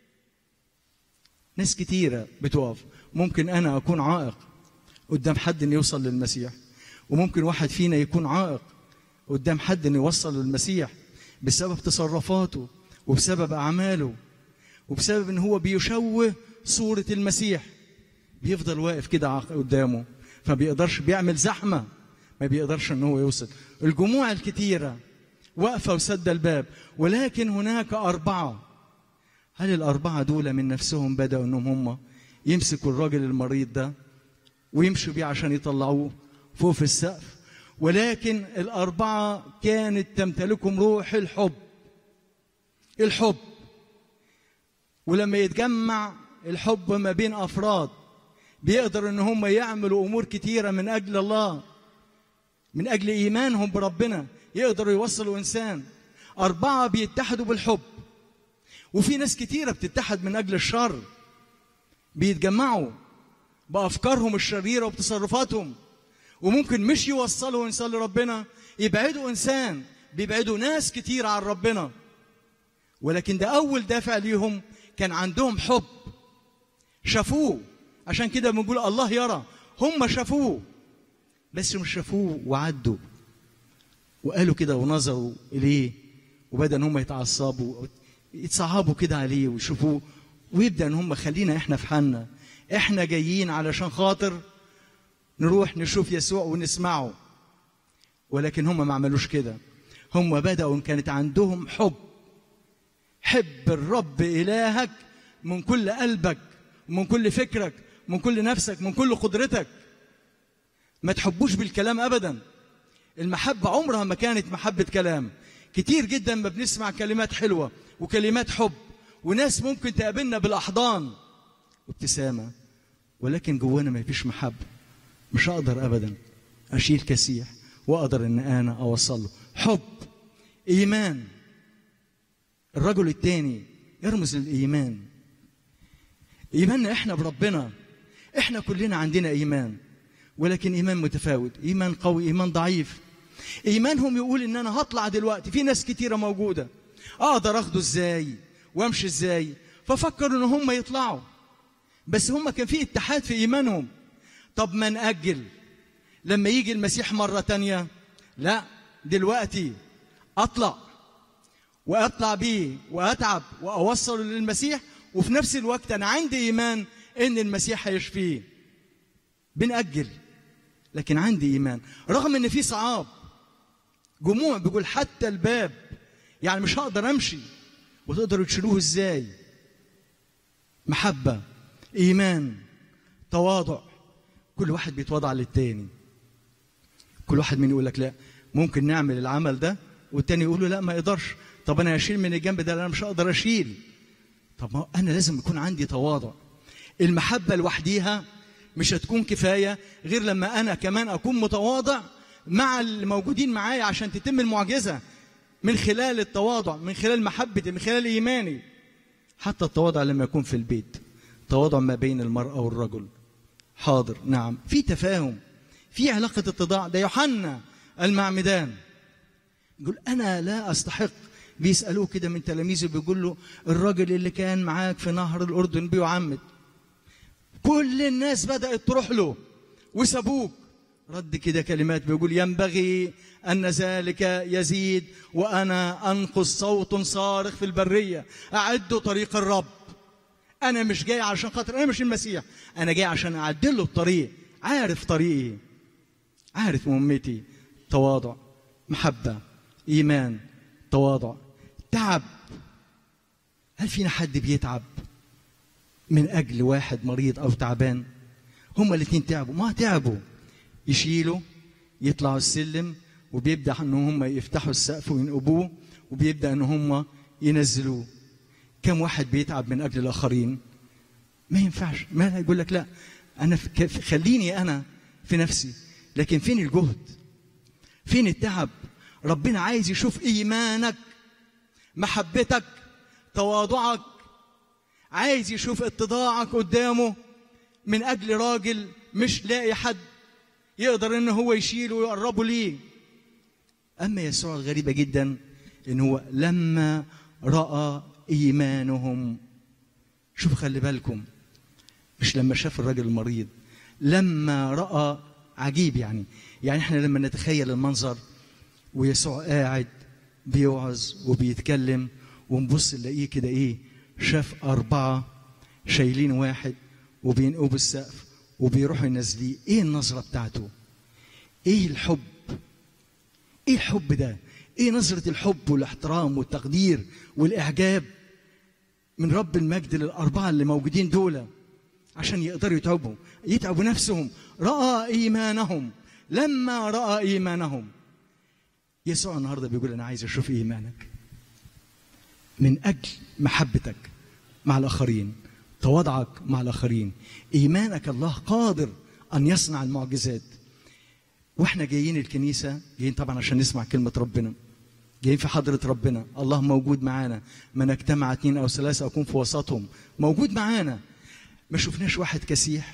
ناس كتيرة بتقف ممكن انا اكون عائق قدام حد انه يوصل للمسيح وممكن واحد فينا يكون عائق قدام حد انه يوصل للمسيح بسبب تصرفاته وبسبب اعماله وبسبب ان هو بيشوه صورة المسيح بيفضل واقف كده عق- قدامه فما بيقدرش بيعمل زحمة ما بيقدرش ان هو يوصل الجموع الكتيرة واقفة وسد الباب ولكن هناك أربعة هل الأربعة دول من نفسهم بدأوا انهم هم يمسكوا الراجل المريض ده ويمشوا بيه عشان يطلعوه فوق في السقف ولكن الأربعة كانت تمتلكهم روح الحب الحب ولما يتجمع الحب ما بين أفراد بيقدر ان هم يعملوا امور كتيره من اجل الله من اجل ايمانهم بربنا يقدروا يوصلوا انسان اربعه بيتحدوا بالحب وفي ناس كتيره بتتحد من اجل الشر بيتجمعوا بافكارهم الشريره وبتصرفاتهم وممكن مش يوصلوا انسان لربنا يبعدوا انسان بيبعدوا ناس كتير عن ربنا ولكن ده اول دافع ليهم كان عندهم حب شافوه عشان كده بنقول الله يرى هم شافوه بس مش شافوه وعدوا وقالوا كده ونظروا اليه وبدا ان هم يتعصبوا يتصعبوا كده عليه ويشوفوه ويبدا ان هم خلينا احنا في حالنا احنا جايين علشان خاطر نروح نشوف يسوع ونسمعه ولكن هم ما عملوش كده هم بداوا ان كانت عندهم حب حب الرب الهك من كل قلبك من كل فكرك من كل نفسك من كل قدرتك ما تحبوش بالكلام ابدا المحبة عمرها ما كانت محبة كلام كتير جدا ما بنسمع كلمات حلوة وكلمات حب وناس ممكن تقابلنا بالأحضان وابتسامة ولكن جوانا ما فيش محبة مش هقدر أبدا أشيل كسيح وأقدر إن أنا أوصل له حب إيمان الرجل الثاني يرمز للإيمان إيماننا إحنا بربنا إحنا كلنا عندنا إيمان ولكن إيمان متفاوت إيمان قوي إيمان ضعيف إيمانهم يقول إن أنا هطلع دلوقتي في ناس كتيرة موجودة أقدر أخده إزاي وأمشي إزاي ففكروا إن هم يطلعوا بس هم كان في اتحاد في إيمانهم طب ما نأجل لما يجي المسيح مرة تانية لا دلوقتي أطلع وأطلع بيه وأتعب وأوصله للمسيح وفي نفس الوقت أنا عندي إيمان إن المسيح هيشفيه بنأجل لكن عندي إيمان رغم إن في صعاب جموع بيقول حتى الباب يعني مش هقدر أمشي وتقدروا تشيلوه إزاي محبة إيمان تواضع كل واحد بيتواضع للتاني كل واحد من يقول لك لا ممكن نعمل العمل ده والتاني يقول له لا ما يقدرش طب انا اشيل من الجنب ده انا مش هقدر اشيل طب ما انا لازم يكون عندي تواضع المحبه لوحديها مش هتكون كفايه غير لما انا كمان اكون متواضع مع الموجودين معايا عشان تتم المعجزه من خلال التواضع من خلال محبتي من خلال ايماني حتى التواضع لما يكون في البيت تواضع ما بين المرأة والرجل حاضر نعم في تفاهم في علاقة اتضاع ده يوحنا المعمدان يقول أنا لا أستحق بيسألوه كده من تلاميذه بيقول له الراجل اللي كان معاك في نهر الأردن بيعمد كل الناس بدأت تروح له وسابوك رد كده كلمات بيقول ينبغي أن ذلك يزيد وأنا أنقص صوت صارخ في البرية أعدوا طريق الرب أنا مش جاي عشان خاطر أنا مش المسيح أنا جاي عشان أعدل له الطريق عارف طريقي عارف مهمتي تواضع محبة إيمان تواضع تعب هل فينا حد بيتعب من أجل واحد مريض أو تعبان هما الاثنين تعبوا ما تعبوا يشيلوا يطلعوا السلم وبيبدأ ان هم يفتحوا السقف وينقبوه وبيبدأ ان هم ينزلوه كم واحد بيتعب من أجل الآخرين ما ينفعش ما يقول لك لا أنا في- ك- خليني أنا في نفسي لكن فين الجهد فين التعب ربنا عايز يشوف إيمانك محبتك تواضعك عايز يشوف اتضاعك قدامه من أجل راجل مش لاقي حد يقدر ان هو يشيله ويقربه ليه اما يسوع الغريبه جدا ان هو لما راى ايمانهم شوف خلي بالكم مش لما شاف الراجل المريض لما راى عجيب يعني يعني احنا لما نتخيل المنظر ويسوع قاعد بيوعظ وبيتكلم ونبص نلاقيه كده ايه شاف اربعه شايلين واحد وبينقوا بالسقف وبيروحوا ينزليه ايه النظره بتاعته ايه الحب ايه الحب ده ايه نظره الحب والاحترام والتقدير والاعجاب من رب المجد للاربعه اللي موجودين دول عشان يقدروا يتعبوا يتعبوا نفسهم راى ايمانهم لما راى ايمانهم يسوع النهارده بيقول انا عايز اشوف ايمانك من اجل محبتك مع الاخرين تواضعك مع الاخرين ايمانك الله قادر ان يصنع المعجزات واحنا جايين الكنيسه جايين طبعا عشان نسمع كلمه ربنا جايين في حضره ربنا الله موجود معانا من اجتمع اثنين او ثلاثه اكون في وسطهم موجود معانا ما شفناش واحد كسيح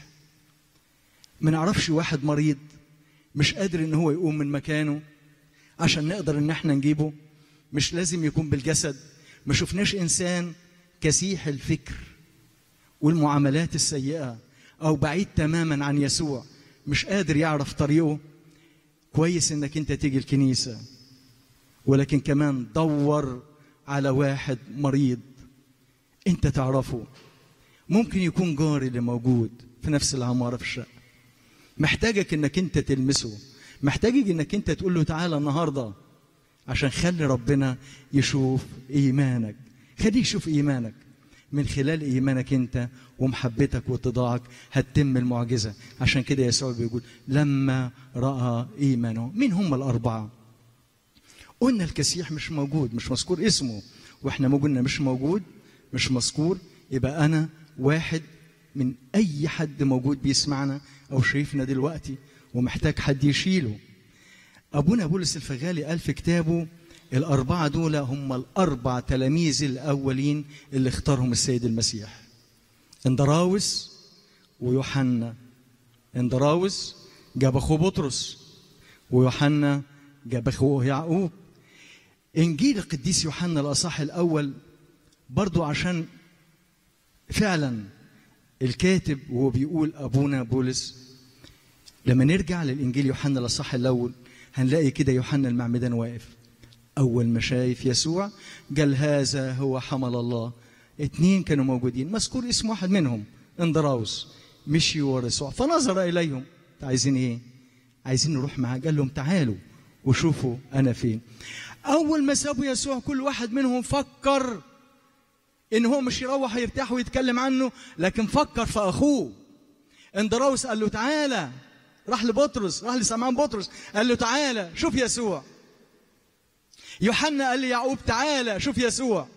ما نعرفش واحد مريض مش قادر ان هو يقوم من مكانه عشان نقدر ان احنا نجيبه مش لازم يكون بالجسد ما شفناش انسان كسيح الفكر والمعاملات السيئه او بعيد تماما عن يسوع مش قادر يعرف طريقه كويس انك انت تيجي الكنيسه ولكن كمان دور على واحد مريض انت تعرفه ممكن يكون جاري اللي موجود في نفس العماره في الشقه محتاجك انك انت تلمسه محتاجك انك انت تقول له تعالى النهارده عشان خلي ربنا يشوف ايمانك خليه يشوف ايمانك من خلال ايمانك انت ومحبتك واتضاعك هتتم المعجزه عشان كده يسوع بيقول لما راى ايمانه مين هم الاربعه قلنا الكسيح مش موجود مش مذكور اسمه واحنا ما قلنا مش موجود مش مذكور يبقى انا واحد من اي حد موجود بيسمعنا او شايفنا دلوقتي ومحتاج حد يشيله ابونا بولس الفغالي قال في كتابه الاربعه دول هم الاربع تلاميذ الاولين اللي اختارهم السيد المسيح اندراوس ويوحنا اندراوس جاب اخوه بطرس ويوحنا جاب اخوه يعقوب انجيل القديس يوحنا الاصح الاول برضو عشان فعلا الكاتب وهو بيقول ابونا بولس لما نرجع للانجيل يوحنا الاصح الاول هنلاقي كده يوحنا المعمدان واقف اول ما شايف يسوع قال هذا هو حمل الله اتنين كانوا موجودين مذكور اسم واحد منهم اندراوس مشي ورا يسوع فنظر اليهم عايزين ايه عايزين نروح معاه قال لهم تعالوا وشوفوا انا فين اول ما سابوا يسوع كل واحد منهم فكر ان هو مش يروح يرتاح ويتكلم عنه لكن فكر في اخوه اندراوس قال له تعالى راح لبطرس راح لسمعان بطرس قال له تعالى شوف يسوع يوحنا قال ليعقوب تعالى شوف يسوع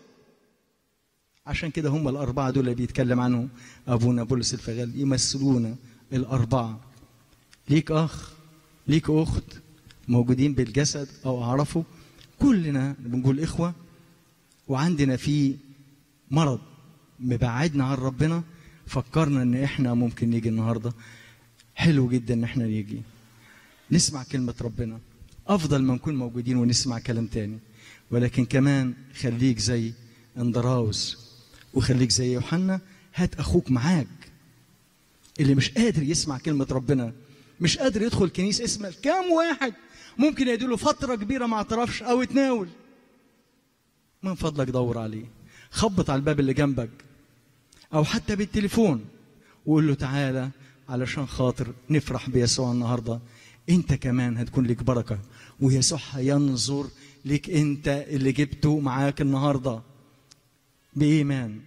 عشان كده هم الأربعة دول اللي بيتكلم عنهم أبونا بولس الفغال يمثلونا الأربعة ليك أخ ليك أخت موجودين بالجسد أو أعرفه كلنا بنقول إخوة وعندنا في مرض مبعدنا عن ربنا فكرنا ان احنا ممكن نيجي النهارده حلو جدا ان احنا نيجي نسمع كلمة ربنا أفضل ما نكون موجودين ونسمع كلام تاني ولكن كمان خليك زي اندراوس وخليك زي يوحنا هات أخوك معاك اللي مش قادر يسمع كلمة ربنا مش قادر يدخل كنيسة اسمع كام واحد ممكن يديله فترة كبيرة ما اعترفش أو يتناول من فضلك دور عليه خبط على الباب اللي جنبك أو حتى بالتليفون وقول له تعالى علشان خاطر نفرح بيسوع النهارده انت كمان هتكون لك بركه ويسوع هينظر لك انت اللي جبته معاك النهارده بايمان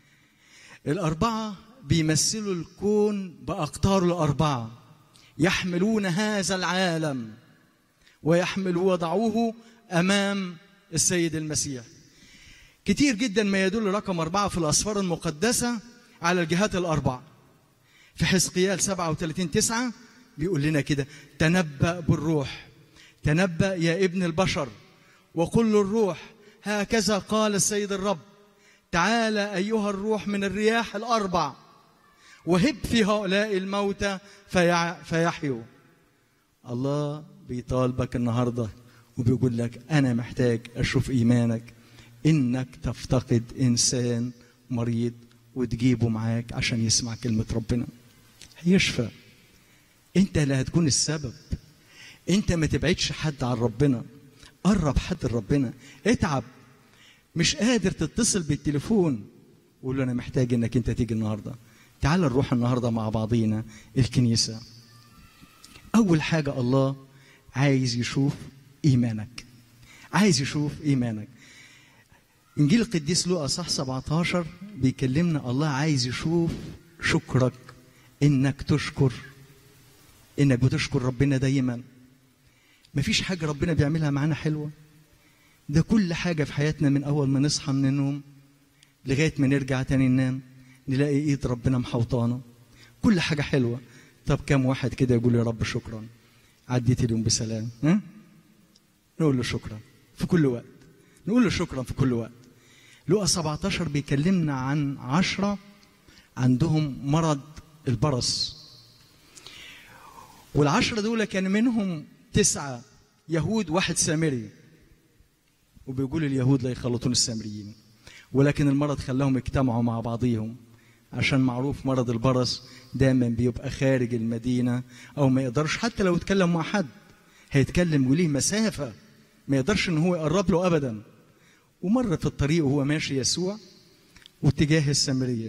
الاربعه بيمثلوا الكون باقطاره الاربعه يحملون هذا العالم ويحمل وضعوه امام السيد المسيح كتير جدا ما يدل رقم أربعة في الأسفار المقدسة على الجهات الأربع في حزقيال 37 9 بيقول لنا كده تنبأ بالروح تنبأ يا ابن البشر وقل للروح هكذا قال السيد الرب تعالى أيها الروح من الرياح الأربع وهب في هؤلاء الموتى في فيحيوا الله بيطالبك النهارده وبيقول لك انا محتاج اشوف ايمانك انك تفتقد انسان مريض وتجيبه معاك عشان يسمع كلمه ربنا هيشفى انت اللي هتكون السبب انت ما تبعدش حد عن ربنا قرب حد لربنا اتعب مش قادر تتصل بالتليفون قول له انا محتاج انك انت تيجي النهارده تعال نروح النهارده مع بعضينا الكنيسه اول حاجه الله عايز يشوف ايمانك عايز يشوف ايمانك انجيل القديس لوقا صح 17 بيكلمنا الله عايز يشوف شكرك انك تشكر انك بتشكر ربنا دايما مفيش حاجه ربنا بيعملها معانا حلوه ده كل حاجه في حياتنا من اول ما نصحى من النوم لغايه ما نرجع تاني ننام نلاقي ايد ربنا محوطانا كل حاجه حلوه طب كم واحد كده يقول يا رب شكرا عديت اليوم بسلام ها نقول له شكرا في كل وقت نقول له شكرا في كل وقت لقى 17 بيكلمنا عن عشرة عندهم مرض البرص والعشرة دول كان منهم تسعة يهود واحد سامري وبيقول اليهود لا يخلطون السامريين ولكن المرض خلاهم يجتمعوا مع بعضيهم عشان معروف مرض البرص دايما بيبقى خارج المدينة أو ما يقدرش حتى لو يتكلم مع حد هيتكلم وليه مسافة ما يقدرش ان هو يقرب له ابدا ومر في الطريق وهو ماشي يسوع واتجاه السامرية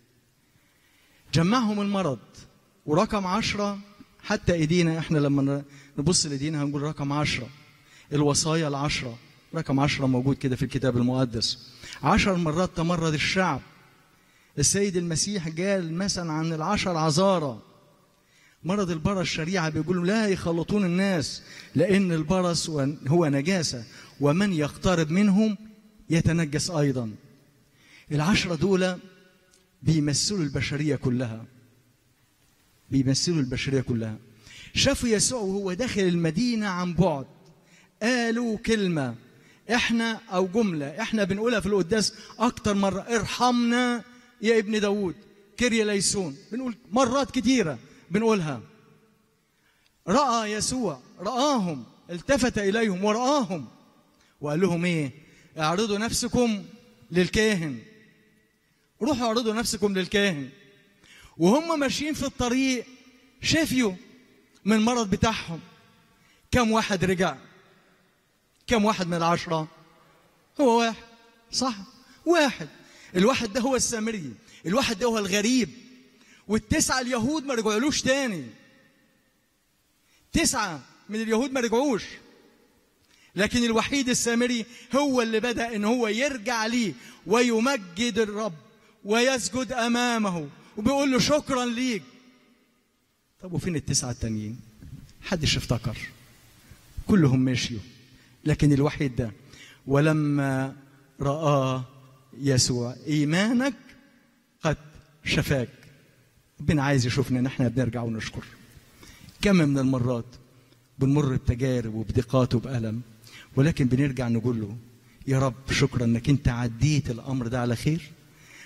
جمعهم المرض ورقم عشرة حتى ايدينا احنا لما نبص لايدينا هنقول رقم عشرة الوصايا العشرة رقم عشرة موجود كده في الكتاب المقدس عشر مرات تمرد الشعب السيد المسيح قال مثلا عن العشر عذارى مرض البرص الشريعة بيقولوا لا يخلطون الناس لأن البرص هو نجاسة ومن يقترب منهم يتنجس أيضا العشرة دول بيمثلوا البشرية كلها بيمثلوا البشرية كلها شافوا يسوع وهو داخل المدينة عن بعد قالوا كلمة احنا او جملة احنا بنقولها في القداس اكتر مرة ارحمنا يا ابن داود كيريا ليسون بنقول مرات كتيرة بنقولها رأى يسوع رآهم التفت إليهم ورآهم وقال لهم إيه اعرضوا نفسكم للكاهن روحوا اعرضوا نفسكم للكاهن وهم ماشيين في الطريق شافيوا من المرض بتاعهم كم واحد رجع كم واحد من العشرة هو واحد صح واحد الواحد ده هو السامري الواحد ده هو الغريب والتسعة اليهود ما رجعولوش تاني تسعة من اليهود ما رجعوش لكن الوحيد السامري هو اللي بدأ ان هو يرجع ليه ويمجد الرب ويسجد امامه وبيقول له شكرا ليك طب وفين التسعة التانيين حدش افتكر كلهم مشيوا لكن الوحيد ده ولما رآه يسوع إيمانك قد شفاك ربنا عايز يشوفنا ان احنا بنرجع ونشكر كم من المرات بنمر بتجارب وبضيقات وبألم ولكن بنرجع نقول له يا رب شكرا انك انت عديت الامر ده على خير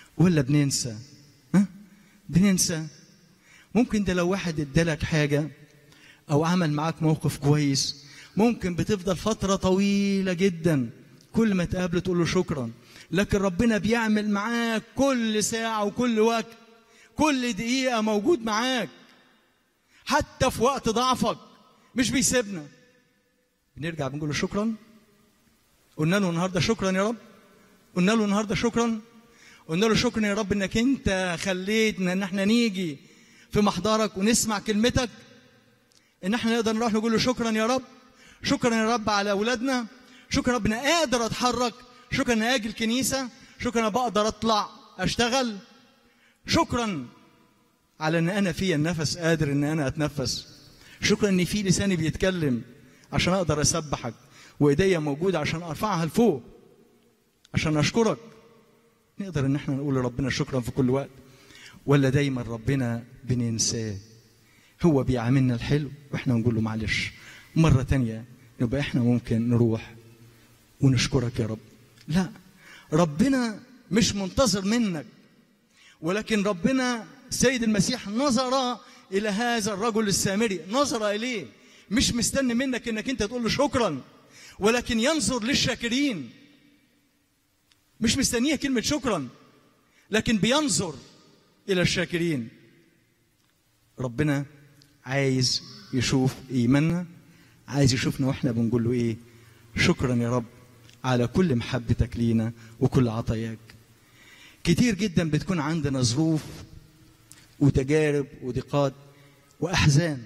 ولا بننسى ها بننسى ممكن ده لو واحد ادالك حاجة أو عمل معاك موقف كويس ممكن بتفضل فترة طويلة جدا كل ما تقابله تقول له شكرا لكن ربنا بيعمل معاك كل ساعة وكل وقت كل دقيقة موجود معاك حتى في وقت ضعفك مش بيسيبنا بنرجع بنقول له شكرا قلنا له النهارده شكرا يا رب قلنا له النهارده شكرا قلنا له شكرا يا رب انك انت خليتنا ان احنا نيجي في محضرك ونسمع كلمتك ان احنا نقدر نروح نقول له شكرا يا رب شكرا يا رب على اولادنا شكرا يا رب انا قادر اتحرك شكرا ان اجي الكنيسه شكرا ان بقدر اطلع اشتغل شكرا على ان انا فيا النفس قادر ان انا اتنفس شكرا ان في لساني بيتكلم عشان اقدر اسبحك وايديا موجوده عشان ارفعها لفوق عشان اشكرك نقدر ان احنا نقول لربنا شكرا في كل وقت ولا دايما ربنا بننساه هو بيعاملنا الحلو واحنا نقول له معلش مره تانية يبقى احنا ممكن نروح ونشكرك يا رب لا ربنا مش منتظر منك ولكن ربنا سيد المسيح نظر الى هذا الرجل السامري نظر اليه مش مستني منك انك انت تقول له شكرا ولكن ينظر للشاكرين مش مستنيه كلمه شكرا لكن بينظر الى الشاكرين ربنا عايز يشوف ايماننا عايز يشوفنا واحنا بنقول له ايه شكرا يا رب على كل محبتك لينا وكل عطاياك كتير جدا بتكون عندنا ظروف وتجارب وضيقات واحزان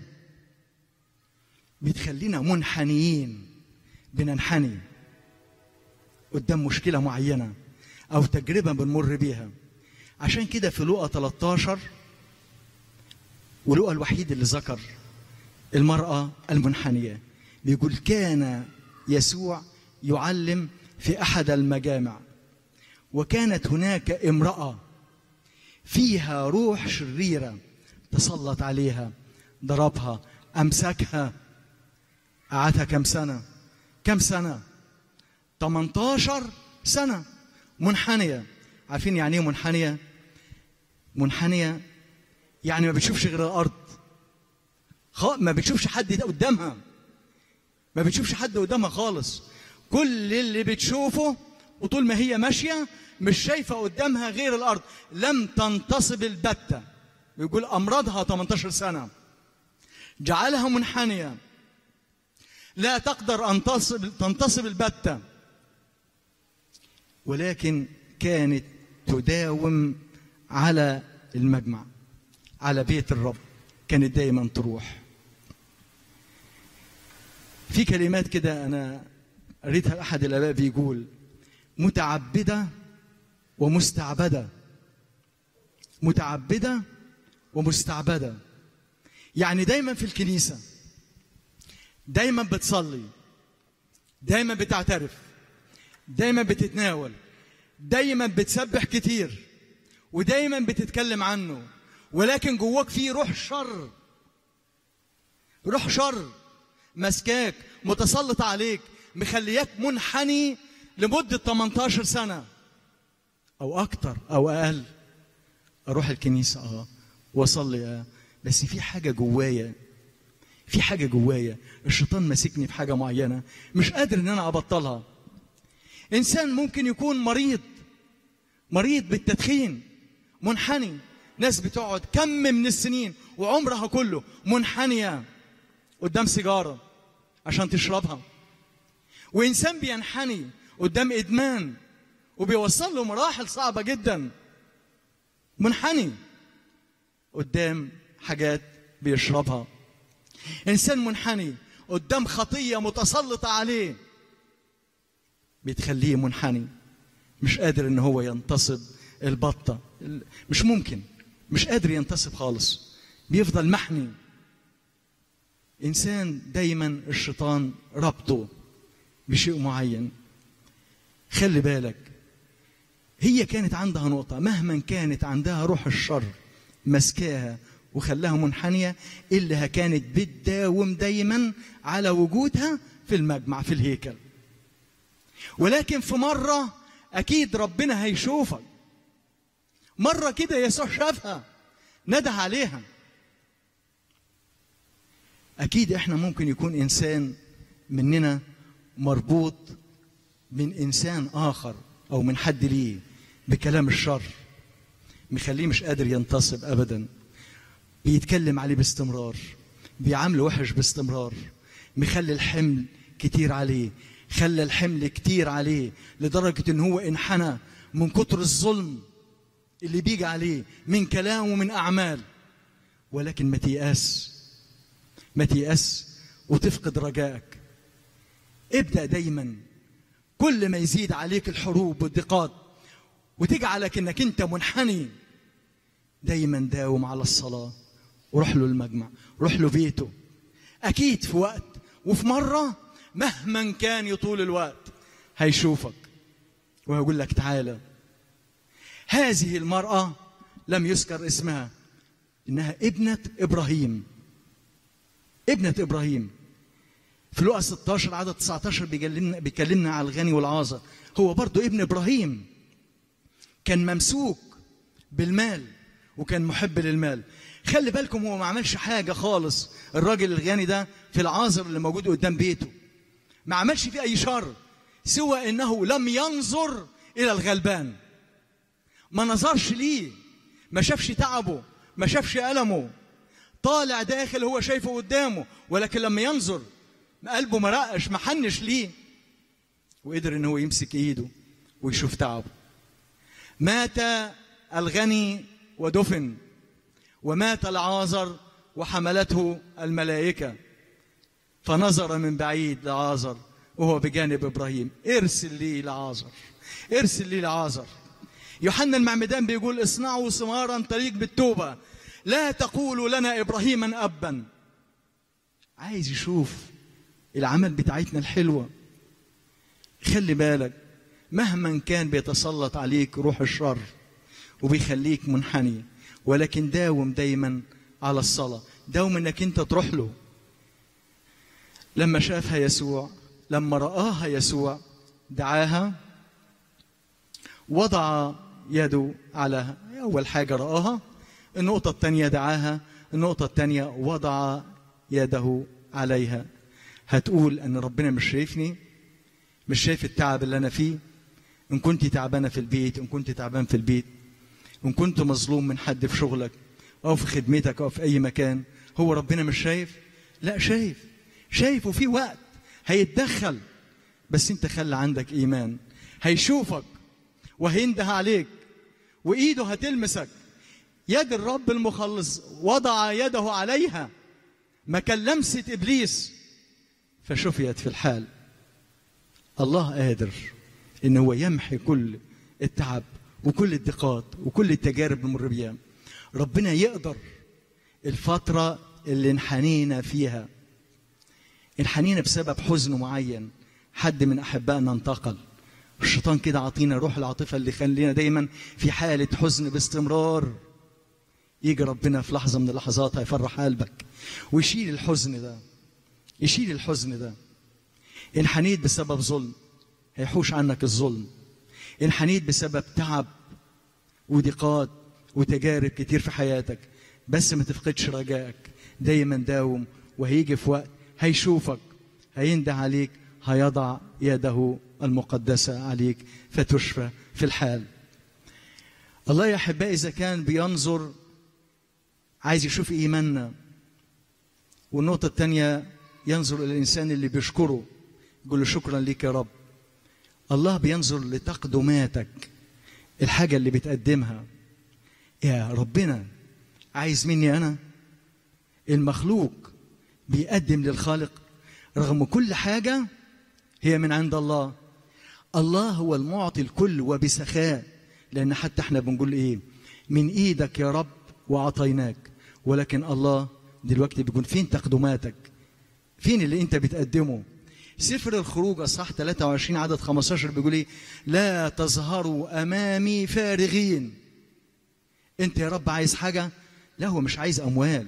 بتخلينا منحنيين بننحني قدام مشكله معينه او تجربه بنمر بيها عشان كده في لوقا 13 ولوقا الوحيد اللي ذكر المراه المنحنيه بيقول كان يسوع يعلم في احد المجامع وكانت هناك امراه فيها روح شريره تسلط عليها ضربها امسكها قعدها كم سنه كم سنه 18 سنه منحنيه عارفين يعني ايه منحنيه منحنيه يعني ما بتشوفش غير الارض خ- ما بتشوفش حد ده قدامها ما بتشوفش حد قدامها خالص كل اللي بتشوفه وطول ما هي ماشيه مش شايفه قدامها غير الارض لم تنتصب البته بيقول امرضها 18 سنه جعلها منحنيه لا تقدر ان تصب تنتصب البته ولكن كانت تداوم على المجمع على بيت الرب كانت دايما تروح في كلمات كده انا قريتها احد الاباء بيقول متعبده ومستعبده متعبده ومستعبده يعني دايما في الكنيسه دايما بتصلي دايما بتعترف دايما بتتناول دايما بتسبح كتير ودايما بتتكلم عنه ولكن جواك في روح شر روح شر مسكاك متسلط عليك مخلياك منحني لمدة 18 سنة أو أكتر أو أقل أروح الكنيسة أه وأصلي أه بس في حاجة جوايا في حاجة جوايا الشيطان ماسكني في حاجة معينة مش قادر إن أنا أبطلها إنسان ممكن يكون مريض مريض بالتدخين منحني ناس بتقعد كم من السنين وعمرها كله منحنية قدام سيجارة عشان تشربها وإنسان بينحني قدام إدمان وبيوصل له مراحل صعبة جدا منحني قدام حاجات بيشربها إنسان منحني قدام خطية متسلطة عليه بتخليه منحني مش قادر ان هو ينتصب البطة مش ممكن مش قادر ينتصب خالص بيفضل محني انسان دايما الشيطان ربطه بشيء معين خلي بالك هي كانت عندها نقطة مهما كانت عندها روح الشر مسكاها وخلاها منحنية إلا كانت بتداوم دايما على وجودها في المجمع في الهيكل ولكن في مرة أكيد ربنا هيشوفك مرة كده يسوع شافها نده عليها أكيد إحنا ممكن يكون إنسان مننا مربوط من إنسان آخر أو من حد ليه بكلام الشر مخليه مش قادر ينتصب أبدا بيتكلم عليه باستمرار بيعامله وحش باستمرار مخلي الحمل كتير عليه خلى الحمل كتير عليه لدرجة إن هو انحنى من كتر الظلم اللي بيجي عليه من كلام ومن أعمال ولكن ما تيأس ما تيأس وتفقد رجائك ابدأ دايما كل ما يزيد عليك الحروب والضيقات وتجعلك انك انت منحني دايما داوم على الصلاة وروح له المجمع روح له بيته أكيد في وقت وفي مرة مهما كان يطول الوقت هيشوفك وهيقول لك تعالى هذه المرأة لم يذكر اسمها إنها ابنة إبراهيم ابنة إبراهيم في لقا 16 عدد 19 بيكلمنا بيكلمنا على الغني والعازر هو برضو ابن إبراهيم كان ممسوك بالمال وكان محب للمال خلي بالكم هو ما عملش حاجة خالص الراجل الغني ده في العازر اللي موجود قدام بيته ما عملش فيه أي شر سوى إنه لم ينظر إلى الغلبان ما نظرش ليه ما شافش تعبه ما شافش ألمه طالع داخل هو شايفه قدامه ولكن لما ينظر قلبه ما رقش ما حنش ليه وقدر ان هو يمسك ايده ويشوف تعبه مات الغني ودفن ومات العازر وحملته الملائكة فنظر من بعيد لعازر وهو بجانب إبراهيم ارسل لي لعازر ارسل لي لعازر يوحنا المعمدان بيقول اصنعوا ثمارا طريق بالتوبة لا تقولوا لنا إبراهيما أبا عايز يشوف العمل بتاعتنا الحلوة خلي بالك مهما كان بيتسلط عليك روح الشر وبيخليك منحني ولكن داوم دايما على الصلاة داوم انك انت تروح له لما شافها يسوع لما رآها يسوع دعاها وضع يده على أول حاجة رآها النقطة الثانية دعاها النقطة الثانية وضع يده عليها هتقول أن ربنا مش شايفني مش شايف التعب اللي أنا فيه إن كنت تعبانة في البيت إن كنت تعبان في البيت إن كنت مظلوم من حد في شغلك أو في خدمتك أو في أي مكان هو ربنا مش شايف لا شايف شايف وفي وقت هيتدخل بس انت خلي عندك ايمان هيشوفك وهينده عليك وايده هتلمسك يد الرب المخلص وضع يده عليها ما كان لمسة ابليس فشفيت في الحال الله قادر ان هو يمحي كل التعب وكل الضيقات وكل التجارب اللي بنمر بيها ربنا يقدر الفترة اللي انحنينا فيها انحنينا بسبب حزن معين حد من احبائنا انتقل الشيطان كده عطينا روح العاطفه اللي خلينا دايما في حاله حزن باستمرار يجي ربنا في لحظه من اللحظات هيفرح قلبك ويشيل الحزن ده يشيل الحزن ده انحنيت بسبب ظلم هيحوش عنك الظلم انحنيت بسبب تعب وضيقات وتجارب كتير في حياتك بس ما تفقدش رجائك دايما داوم وهيجي في وقت هيشوفك هينده عليك هيضع يده المقدسة عليك فتشفى في الحال الله يا أحبائي إذا كان بينظر عايز يشوف إيماننا والنقطة الثانية ينظر إلى الإنسان اللي بيشكره يقول له شكرا ليك يا رب الله بينظر لتقدماتك الحاجة اللي بتقدمها يا ربنا عايز مني أنا المخلوق بيقدم للخالق رغم كل حاجة هي من عند الله الله هو المعطي الكل وبسخاء لأن حتى احنا بنقول إيه من إيدك يا رب وأعطيناك ولكن الله دلوقتي بيكون فين تقدماتك فين اللي انت بتقدمه سفر الخروج اصحاح 23 عدد 15 بيقول ايه لا تظهروا امامي فارغين انت يا رب عايز حاجه لا هو مش عايز اموال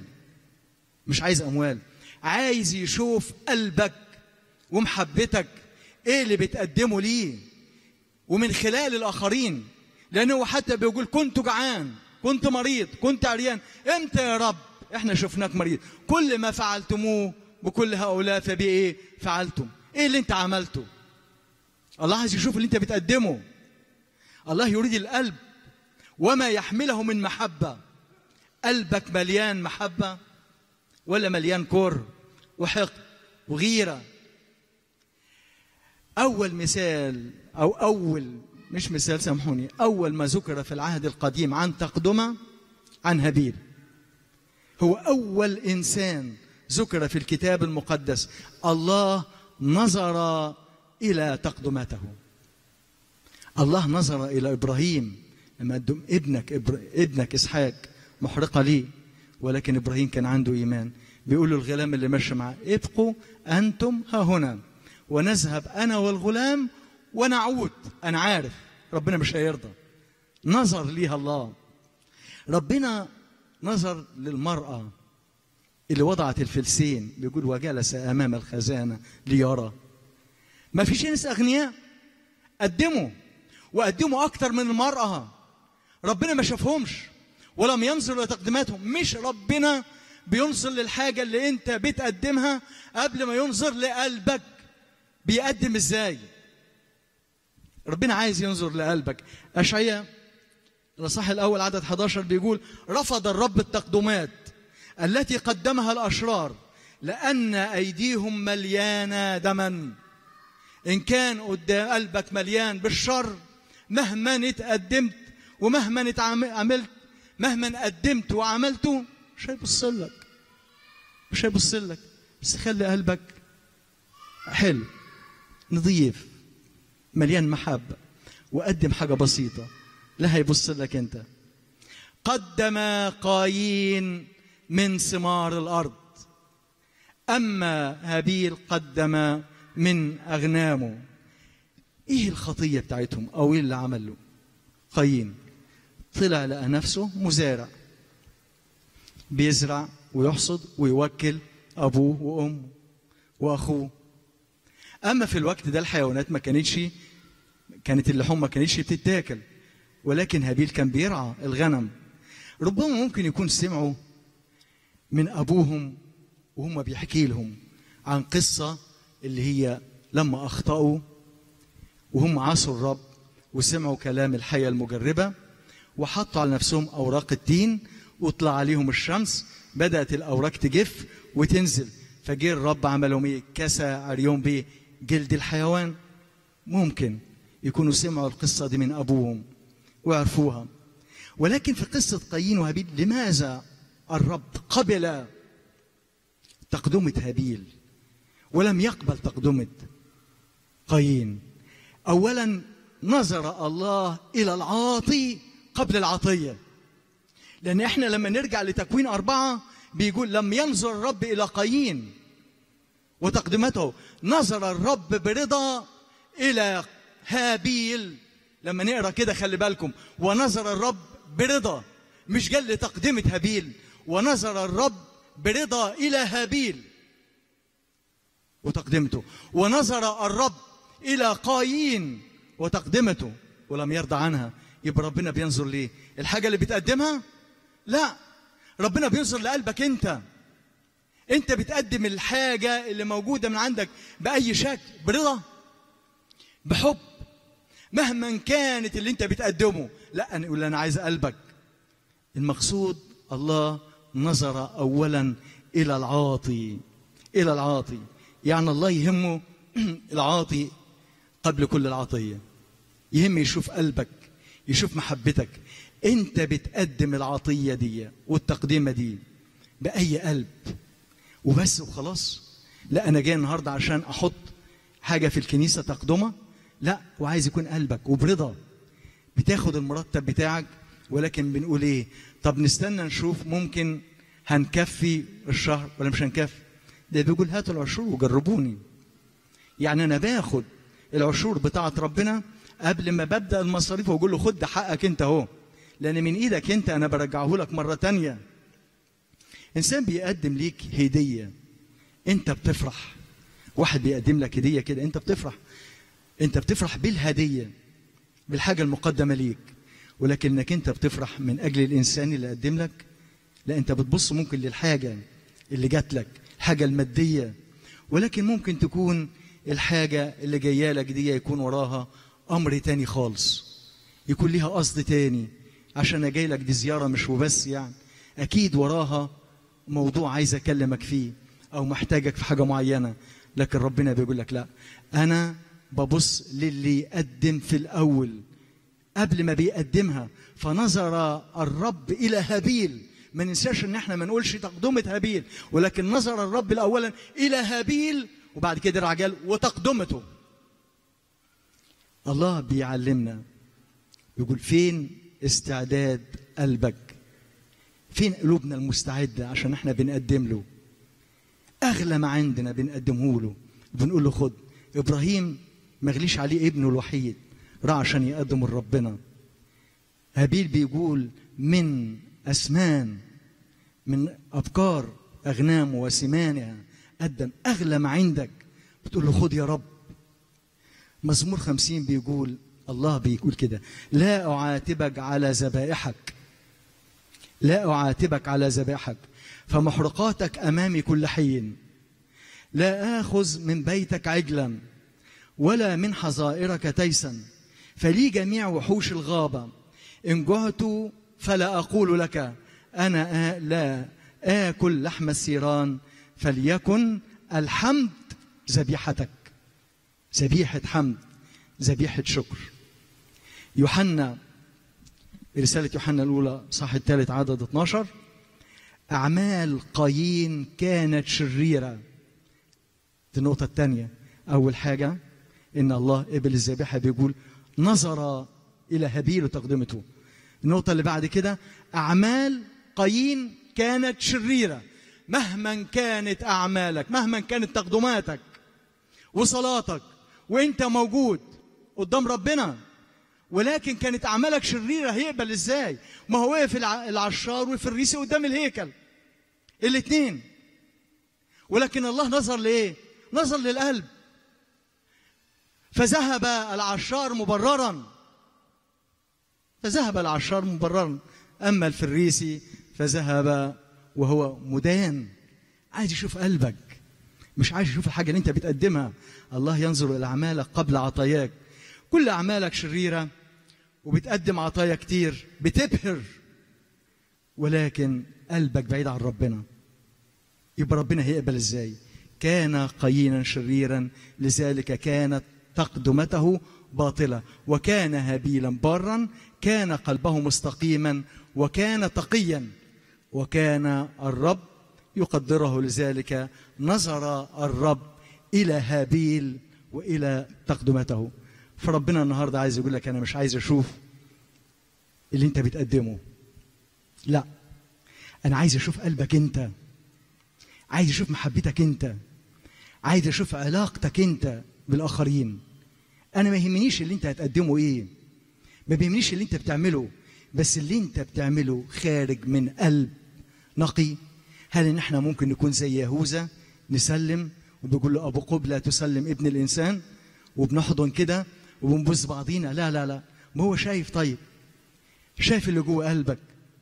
مش عايز اموال عايز يشوف قلبك ومحبتك ايه اللي بتقدمه ليه ومن خلال الاخرين لأنه حتى بيقول كنت جعان كنت مريض كنت عريان امتى يا رب احنا شفناك مريض كل ما فعلتموه بكل هؤلاء فبإيه فعلتم ايه اللي انت عملته الله عايز يشوف اللي انت بتقدمه الله يريد القلب وما يحمله من محبة قلبك مليان محبة ولا مليان كره وحقد وغيرة أول مثال أو أول مش مثال سامحوني أول ما ذكر في العهد القديم عن تقدمة عن هابيل هو أول إنسان ذكر في الكتاب المقدس الله نظر إلى تقدمته الله نظر إلى إبراهيم لما قدم ابنك إبر... ابنك إسحاق محرقة لي ولكن إبراهيم كان عنده إيمان بيقول له الغلام اللي ماشي معاه ابقوا أنتم ها هنا ونذهب أنا والغلام ونعود أنا عارف ربنا مش هيرضى نظر ليها الله ربنا نظر للمرأة اللي وضعت الفلسين بيقول وجلس أمام الخزانة ليرى ما فيش ناس أغنياء قدموا وقدموا أكتر من المرأة ربنا ما شافهمش ولم ينظر لتقديماتهم مش ربنا بينظر للحاجة اللي انت بتقدمها قبل ما ينظر لقلبك بيقدم ازاي ربنا عايز ينظر لقلبك أشعياء الأصحاح الأول عدد 11 بيقول رفض الرب التقدمات التي قدمها الأشرار لأن أيديهم مليانة دما إن كان قدام قلبك مليان بالشر مهما اتقدمت ومهما اتعملت مهما قدمت وعملته مش هيبص لك مش هيبص لك بس خلي قلبك حلو نظيف مليان محبة وقدم حاجة بسيطة لا هيبص لك انت قدم قايين من ثمار الأرض أما هابيل قدم من أغنامه إيه الخطية بتاعتهم أو إيه اللي عمله قايين طلع لقى نفسه مزارع بيزرع ويحصد ويوكل أبوه وأمه وأخوه أما في الوقت ده الحيوانات ما كانتش كانت اللحوم ما كانتش بتتاكل ولكن هابيل كان بيرعى الغنم ربما ممكن يكون سمعوا من أبوهم وهم بيحكي لهم عن قصة اللي هي لما أخطأوا وهم عصوا الرب وسمعوا كلام الحية المجربة وحطوا على نفسهم أوراق التين وطلع عليهم الشمس بدأت الأوراق تجف وتنزل فجه الرب عملهم ايه كسى عريون بيه جلد الحيوان ممكن يكونوا سمعوا القصة دي من أبوهم وعرفوها ولكن في قصة قايين وهابيل لماذا الرب قبل تقدمة هابيل ولم يقبل تقدمة قايين أولا نظر الله إلى العاطي قبل العطية لأن إحنا لما نرجع لتكوين أربعة بيقول لم ينظر الرب إلى قايين وتقدمته نظر الرب برضا إلى هابيل لما نقرا كده خلي بالكم ونظر الرب برضا مش قال لتقدمة هابيل ونظر الرب برضا إلى هابيل وتقدمته ونظر الرب إلى قايين وتقدمته ولم يرضى عنها يبقى ربنا بينظر ليه الحاجة اللي بتقدمها لا ربنا بينظر لقلبك انت انت بتقدم الحاجة اللي موجودة من عندك بأي شكل برضا بحب مهما كانت اللي انت بتقدمه لا انا اقول انا عايز قلبك المقصود الله نظر اولا الى العاطي الى العاطي يعني الله يهمه العاطي قبل كل العطيه يهم يشوف قلبك يشوف محبتك انت بتقدم العطيه دي والتقديمه دي باي قلب وبس وخلاص لا انا جاي النهارده عشان احط حاجه في الكنيسه تقدمه لا وعايز يكون قلبك وبرضا بتاخد المرتب بتاعك ولكن بنقول ايه طب نستنى نشوف ممكن هنكفي الشهر ولا مش هنكفي ده بيقول هاتوا العشور وجربوني يعني انا باخد العشور بتاعت ربنا قبل ما ببدا المصاريف واقول له خد حقك انت اهو لان من ايدك انت انا برجعه لك مره تانية انسان بيقدم ليك هديه انت بتفرح واحد بيقدم لك هديه كده انت بتفرح انت بتفرح بالهديه بالحاجه المقدمه ليك ولكن انك انت بتفرح من اجل الانسان اللي قدم لك لا انت بتبص ممكن للحاجه اللي جات لك الحاجه الماديه ولكن ممكن تكون الحاجه اللي جايه لك دي يكون وراها امر تاني خالص يكون ليها قصد تاني عشان انا جاي لك دي زياره مش وبس يعني اكيد وراها موضوع عايز اكلمك فيه او محتاجك في حاجه معينه لكن ربنا بيقول لك لا انا ببص للي يقدم في الاول قبل ما بيقدمها فنظر الرب الى هابيل ما ننساش ان احنا ما نقولش تقدمه هابيل ولكن نظر الرب اولا الى هابيل وبعد كده رجع قال وتقدمته الله بيعلمنا يقول فين استعداد قلبك فين قلوبنا المستعدة عشان احنا بنقدم له أغلى ما عندنا بنقدمه له بنقول له خد إبراهيم ما غليش عليه ابنه الوحيد راح عشان يقدم لربنا هابيل بيقول من أسمان من أبكار أغنام وسمانها قدم أغلى ما عندك بتقول له خد يا رب مزمور خمسين بيقول الله بيقول كده لا أعاتبك على ذبائحك لا أعاتبك على ذبائحك فمحرقاتك أمامي كل حين لا آخذ من بيتك عجلا ولا من حظائرك تيسا فلي جميع وحوش الغابة إن جعت فلا أقول لك أنا آ لا آكل لحم السيران فليكن الحمد ذبيحتك ذبيحة حمد ذبيحة شكر يوحنا رسالة يوحنا الأولى صح الثالث عدد 12 أعمال قايين كانت شريرة دي النقطة الثانية أول حاجة إن الله قبل الذبيحة بيقول نظر إلى هابيل وتقدمته النقطة اللي بعد كده أعمال قايين كانت شريرة مهما كانت أعمالك مهما كانت تقدماتك وصلاتك وانت موجود قدام ربنا ولكن كانت اعمالك شريره هيقبل ازاي ما هو وقف الع- العشار وفي الريسي قدام الهيكل الاثنين ولكن الله نظر لايه نظر للقلب فذهب العشار مبررا فذهب العشار مبررا اما الفريسي فذهب وهو مدان عايز يشوف قلبك مش عايز يشوف الحاجه اللي انت بتقدمها الله ينظر الى اعمالك قبل عطاياك كل اعمالك شريره وبتقدم عطايا كتير بتبهر ولكن قلبك بعيد عن ربنا يبقى ربنا هيقبل ازاي كان قينا شريرا لذلك كانت تقدمته باطلة وكان هابيلا بارا كان قلبه مستقيما وكان تقيا وكان الرب يقدره لذلك نظر الرب إلى هابيل وإلى تقدمته فربنا النهاردة عايز يقول لك أنا مش عايز أشوف اللي أنت بتقدمه لا أنا عايز أشوف قلبك أنت عايز أشوف محبتك أنت عايز أشوف علاقتك أنت بالآخرين أنا ما يهمنيش اللي أنت هتقدمه إيه ما بيهمنيش اللي أنت بتعمله بس اللي أنت بتعمله خارج من قلب نقي هل إن إحنا ممكن نكون زي يهوذا نسلم وبيقول له أبو قبلة تسلم ابن الإنسان وبنحضن كده وبنبوس بعضينا لا لا لا ما هو شايف طيب شايف اللي جوه قلبك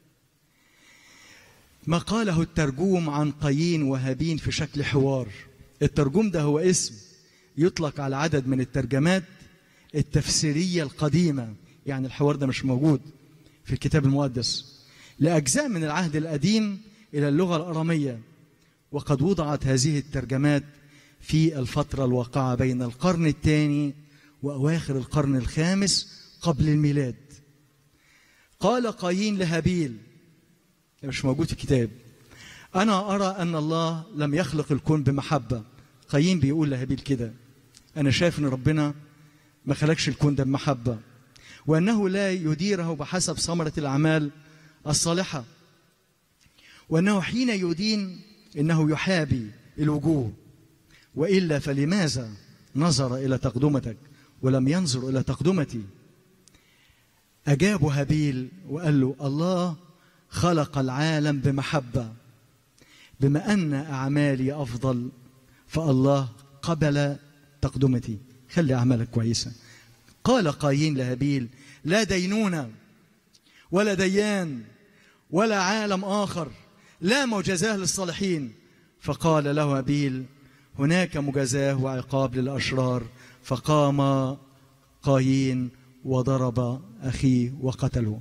ما قاله الترجوم عن قايين وهابين في شكل حوار الترجوم ده هو اسم يطلق على عدد من الترجمات التفسيرية القديمة يعني الحوار ده مش موجود في الكتاب المقدس لأجزاء من العهد القديم إلى اللغة الأرامية وقد وضعت هذه الترجمات في الفترة الواقعة بين القرن الثاني وأواخر القرن الخامس قبل الميلاد قال قايين لهابيل ده مش موجود في الكتاب أنا أرى أن الله لم يخلق الكون بمحبة قايين بيقول لهابيل كده أنا شايف أن ربنا ما خلقش الكون ده بمحبة وأنه لا يديره بحسب ثمرة الأعمال الصالحة وأنه حين يدين إنه يحابي الوجوه وإلا فلماذا نظر إلى تقدمتك ولم ينظر إلى تقدمتي أجاب هابيل وقال له الله خلق العالم بمحبة بما أن أعمالي أفضل فالله قبل تقدمتي خلي أعمالك كويسة قال قايين لهابيل لا دينونة ولا ديان ولا عالم آخر لا مجازاه للصالحين فقال له هابيل هناك مجازاه وعقاب للأشرار فقام قايين وضرب أخيه وقتله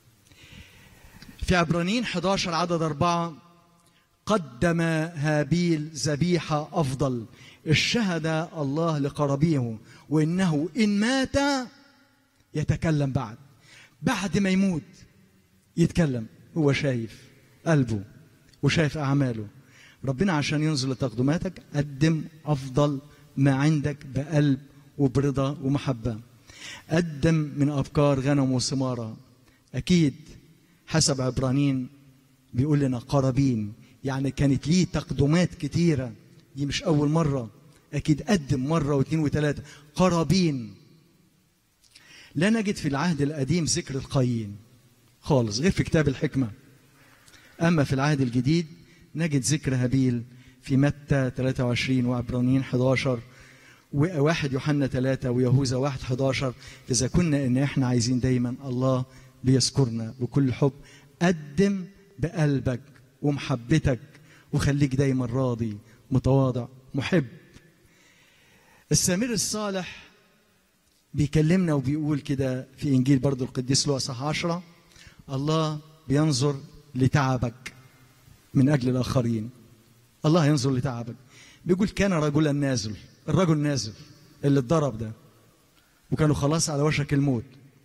في عبرانيين 11 عدد أربعة قدم هابيل ذبيحة أفضل الشهد الله لقرابيه وإنه إن مات يتكلم بعد بعد ما يموت يتكلم هو شايف قلبه وشايف أعماله ربنا عشان ينزل لتقدماتك قدم أفضل ما عندك بقلب وبرضا ومحبة قدم من أبكار غنم وثمارة أكيد حسب عبرانيين بيقول لنا قرابين يعني كانت ليه تقدمات كتيرة دي مش أول مرة أكيد قدم مرة واثنين وثلاثة قرابين لا نجد في العهد القديم ذكر القايين خالص غير في كتاب الحكمة أما في العهد الجديد نجد ذكر هابيل في متى 23 وعبرانيين 11 وواحد يوحنا 3 ويهوذا 1 11 إذا كنا إن إحنا عايزين دايما الله بيذكرنا بكل حب قدم بقلبك ومحبتك وخليك دايما راضي متواضع محب السمير الصالح بيكلمنا وبيقول كده في انجيل برضو القديس لوقا صح عشرة الله بينظر لتعبك من اجل الاخرين الله ينظر لتعبك بيقول كان رجلا نازل الرجل نازل اللي اتضرب ده وكانوا خلاص على وشك الموت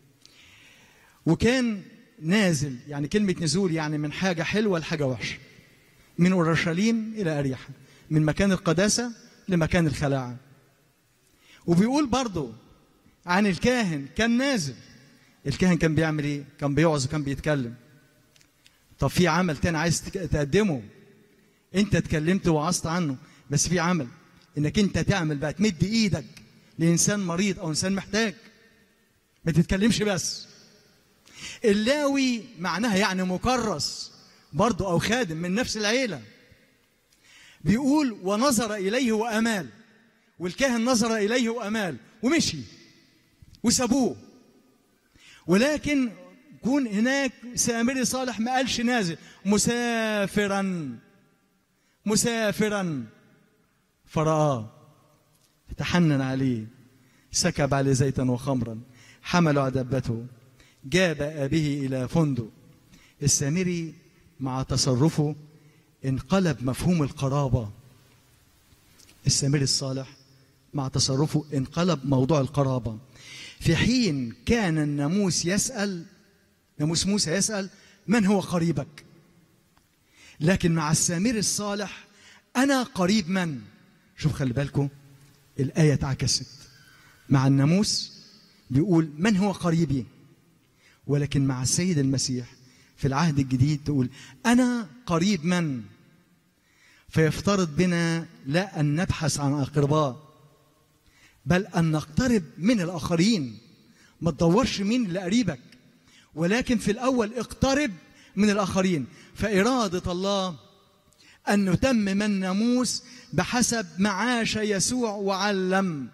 وكان نازل يعني كلمة نزول يعني من حاجة حلوة لحاجة وحشة من أورشليم إلى أريحة من مكان القداسة لمكان الخلاعة وبيقول برضو عن الكاهن كان نازل الكاهن كان بيعمل ايه كان بيوعظ وكان بيتكلم طب في عمل تاني عايز تك- تقدمه انت اتكلمت ووعظت عنه بس في عمل انك انت تعمل بقى تمد ايدك لانسان مريض او انسان محتاج ما تتكلمش بس اللاوي معناها يعني مكرس برضه او خادم من نفس العيله بيقول ونظر اليه وامال والكاهن نظر اليه وامال ومشي وسابوه ولكن كون هناك سامري صالح ما قالش نازل مسافرا مسافرا فرآه تحنن عليه سكب عليه زيتا وخمرا حملوا على دبته جاب أبيه إلى فندق السامري مع تصرفه انقلب مفهوم القرابة السامري الصالح مع تصرفه انقلب موضوع القرابة في حين كان الناموس يسأل ناموس موسى يسأل من هو قريبك لكن مع السامري الصالح أنا قريب من شوف خلي بالكم الآية اتعكست مع الناموس بيقول من هو قريبي ولكن مع السيد المسيح في العهد الجديد تقول أنا قريب من فيفترض بنا لا أن نبحث عن أقرباء بل أن نقترب من الآخرين ما تدورش مين اللي قريبك ولكن في الأول اقترب من الآخرين فإرادة الله أن نتمم الناموس بحسب معاش يسوع وعلم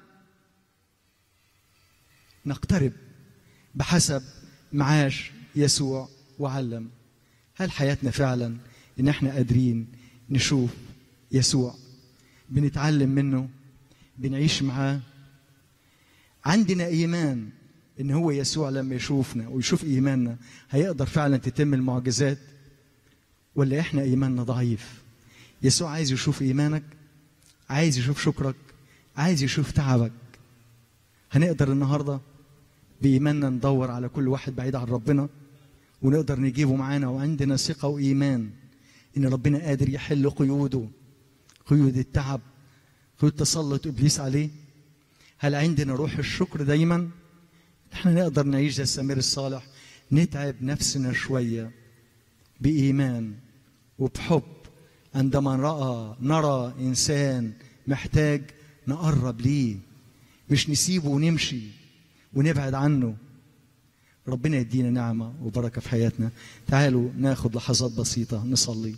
نقترب بحسب معاش يسوع وعلم هل حياتنا فعلا ان احنا قادرين نشوف يسوع بنتعلم منه بنعيش معاه عندنا ايمان ان هو يسوع لما يشوفنا ويشوف ايماننا هيقدر فعلا تتم المعجزات ولا احنا ايماننا ضعيف يسوع عايز يشوف ايمانك عايز يشوف شكرك عايز يشوف تعبك هنقدر النهارده بإيماننا ندور على كل واحد بعيد عن ربنا ونقدر نجيبه معانا وعندنا ثقة وإيمان إن ربنا قادر يحل قيوده قيود التعب قيود تسلط إبليس عليه هل عندنا روح الشكر دايما احنا نقدر نعيش زي السمير الصالح نتعب نفسنا شوية بإيمان وبحب عندما رأى نرى إنسان محتاج نقرب ليه مش نسيبه ونمشي ونبعد عنه ربنا يدينا نعمة وبركة في حياتنا تعالوا ناخد لحظات بسيطة نصلي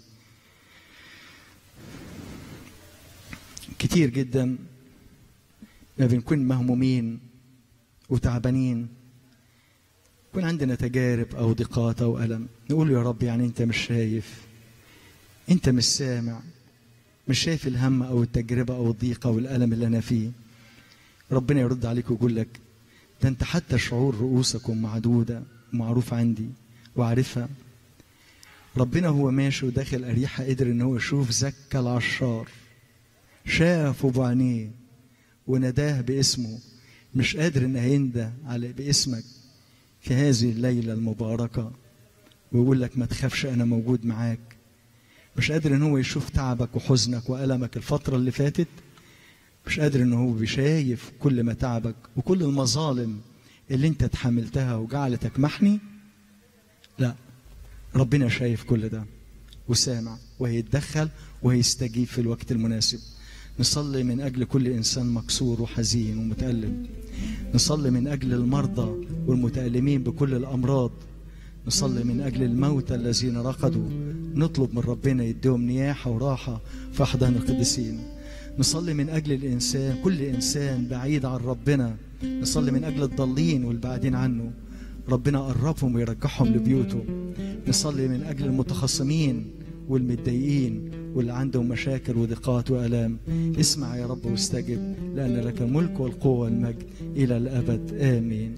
كتير جدا ما بنكون مهمومين وتعبانين لكن ربنا يدينا نعمة وبركة في حياتنا تعالوا ناخد لحظات بسيطة نصلي كتير جدا ما بنكون مهمومين وتعبانين لكن ربنا يدينا نعمة وبركة في حياتنا تعالوا ناخد لحظات بسيطة نصلي يكون عندنا تجارب أو ضيقات أو ألم نقول يا رب يعني أنت مش شايف أنت مش سامع مش شايف الهم أو التجربة أو الضيقة أو الألم اللي أنا فيه ربنا يرد عليك ويقول لك ده أنت حتى شعور رؤوسكم معدودة ومعروف عندي وعارفها ربنا هو ماشي وداخل أريحة قدر إن هو يشوف زكى العشار شافه بعينيه وناداه باسمه مش قادر إن هيندى على باسمك في هذه الليلة المباركة ويقول لك ما تخافش أنا موجود معاك مش قادر إن هو يشوف تعبك وحزنك وألمك الفترة اللي فاتت مش قادر إن هو بيشايف كل ما تعبك وكل المظالم اللي أنت اتحملتها وجعلتك محني لا ربنا شايف كل ده وسامع وهيتدخل وهيستجيب في الوقت المناسب نصلي من أجل كل إنسان مكسور وحزين ومتألم نصلي من أجل المرضى والمتألمين بكل الأمراض نصلي من أجل الموتى الذين رقدوا نطلب من ربنا يديهم نياحة وراحة في أحضان القديسين نصلي من أجل الإنسان كل إنسان بعيد عن ربنا نصلي من أجل الضالين والبعيدين عنه ربنا قربهم ويرجعهم لبيوتهم نصلي من أجل المتخصمين والمتضايقين واللي عندهم مشاكل وضيقات وآلام اسمع يا رب واستجب لأن لك الملك والقوة والمجد إلى الأبد آمين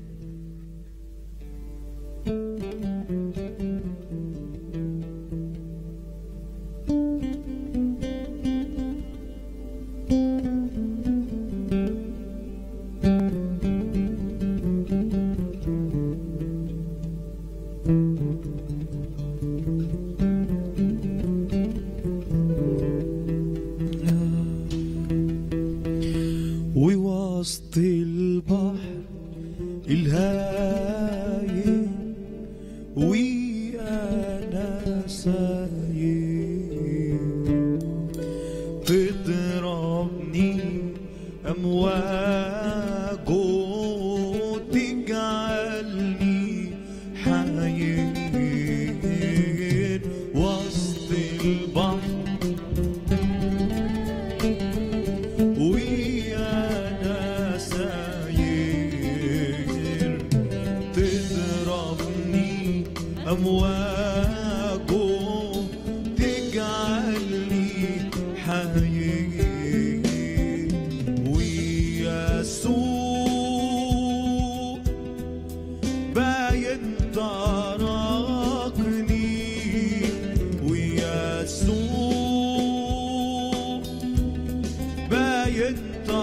ووسط البحر الهايل وأنا سايق تضربني أمواج وتجعلني حيين وسط البحر ويانا ساير تضربني أمواج تجعلني حيين ويسوع باين تركني ويسوع باين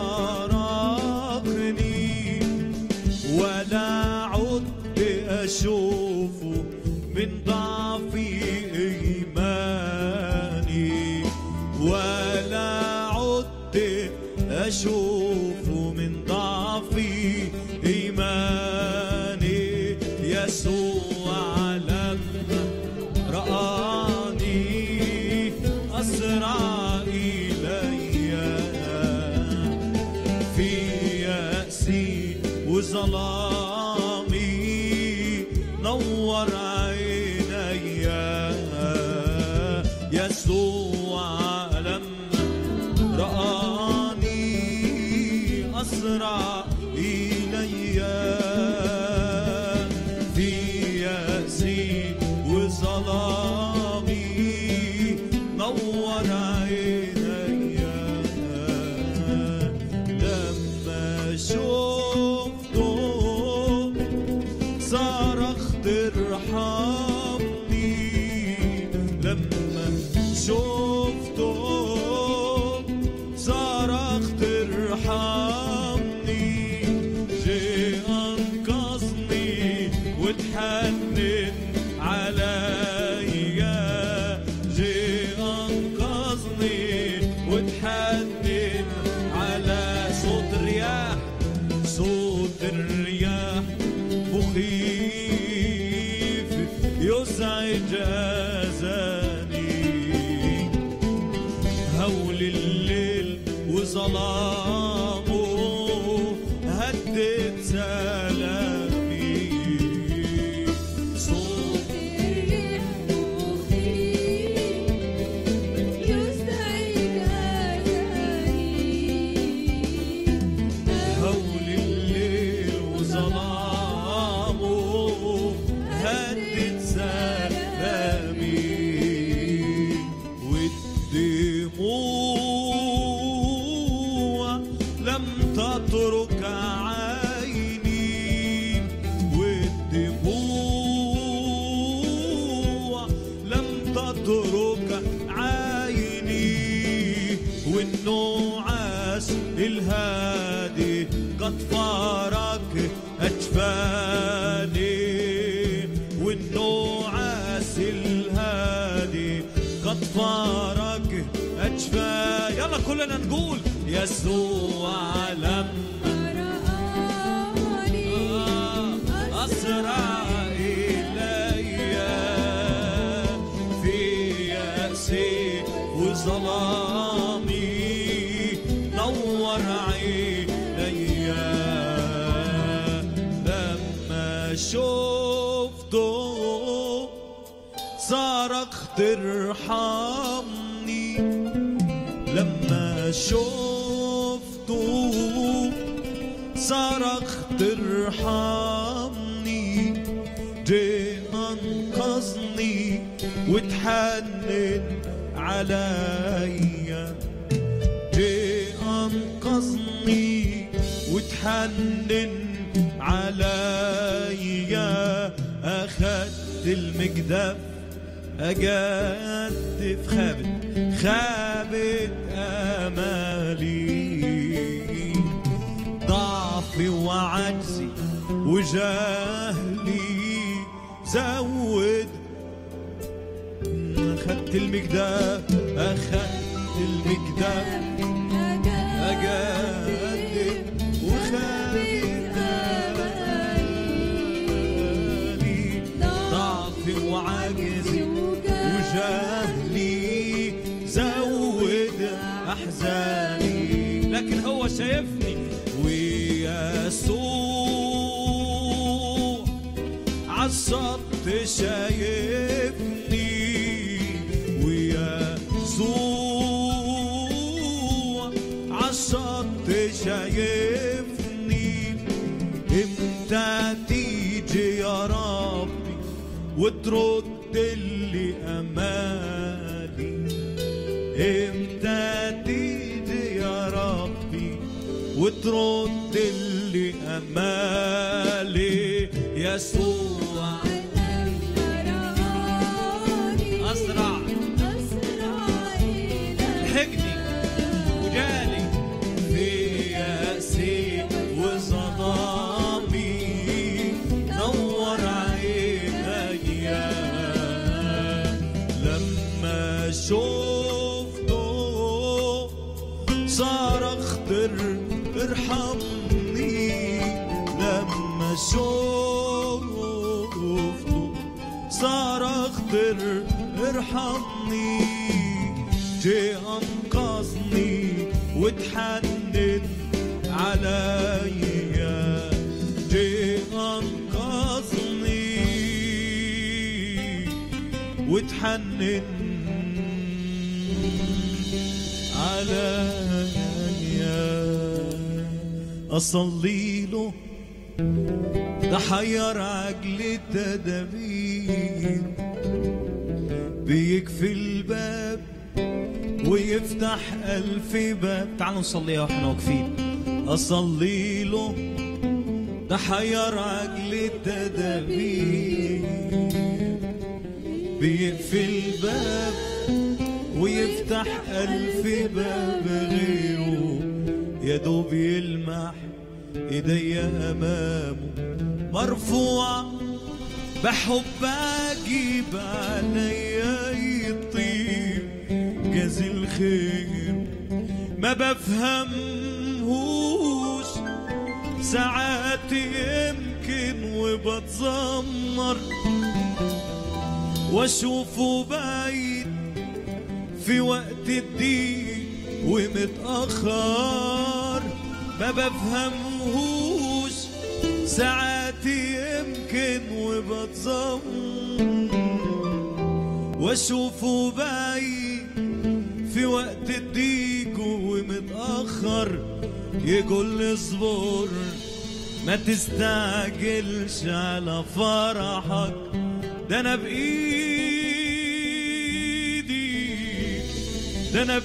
تركني ولا عدت أشوفه من ضعف إيماني ولا عدت أشوفه من ضعف إيماني يسوع لما رآني أسرع إلي في يأسي وظلامي نور عيني يسوع لما رآني أسرع إلي في يأسي وظلامي نور عيني لما شفته صرخت ارحمني لما شفته صرخت ارحمني جه انقذني وتحنن عليا جه انقذني وتحنن على صوت الرياح صوت الرياح مخيف يزعج اذاني هول الليل وظلامه هدت سلامي صوت الريح مخيف يزعج أذاني هول الليل وظلامه تترك عيني والنعاس الهادي قد فارق أجفاني والنعاس الهادي قد فارق أجفاني يلا كلنا نقول يسوع لما رآني أسرع إلي في يأسي وظلامي نور عيني لما شفته صرخت ارحمني لما شفته صرخت ارحمني جه انقذني وتحنن عليا جه انقذني وتحنن عليا اخدت المجدف اجدف خابت خابت امالي ضعفي وعجزي وجهلي زود اخدت المقدار اخدت المقدار اقدم وخابت امالي ضعفي وعجزي وجهلي زود احزاني لكن هو شايفني ويسوع عالشط شايفني ويسوع عالشط شايفني امتى تيجي يا ربي وترد اللي امالي امتى تيجي يا ربي وترد اللي امالي يسوع اسرع لحقني وجالي في يأسي وظلامي نور عيني لما شفته صرخت ار- ارحمني لما شفته صرخت ار- ارحمني جي انقذني وتحنن عليا جي انقذني وتحنن عليا اصلي له ده حير عقل التدابير بيكفي الباب ويفتح ألف باب تعالوا نصليها واحنا واقفين أصلي له ده حير عقل التدابير بيقفل الباب ويفتح ألف باب غيره يا دوب يلمح ايديا امامه مرفوع بحب اجيب عليا يطيب جاز الخير ما بفهمهوش ساعات يمكن وبتذمر واشوفه بعيد في وقت الضيق ومتأخر ما بفهمهوش ساعات يمكن وبتذمر واشوفه بعيد في وقت الضيق ومتأخر يقول لي اصبر ما تستعجلش على فرحك ده انا بايدي ده انا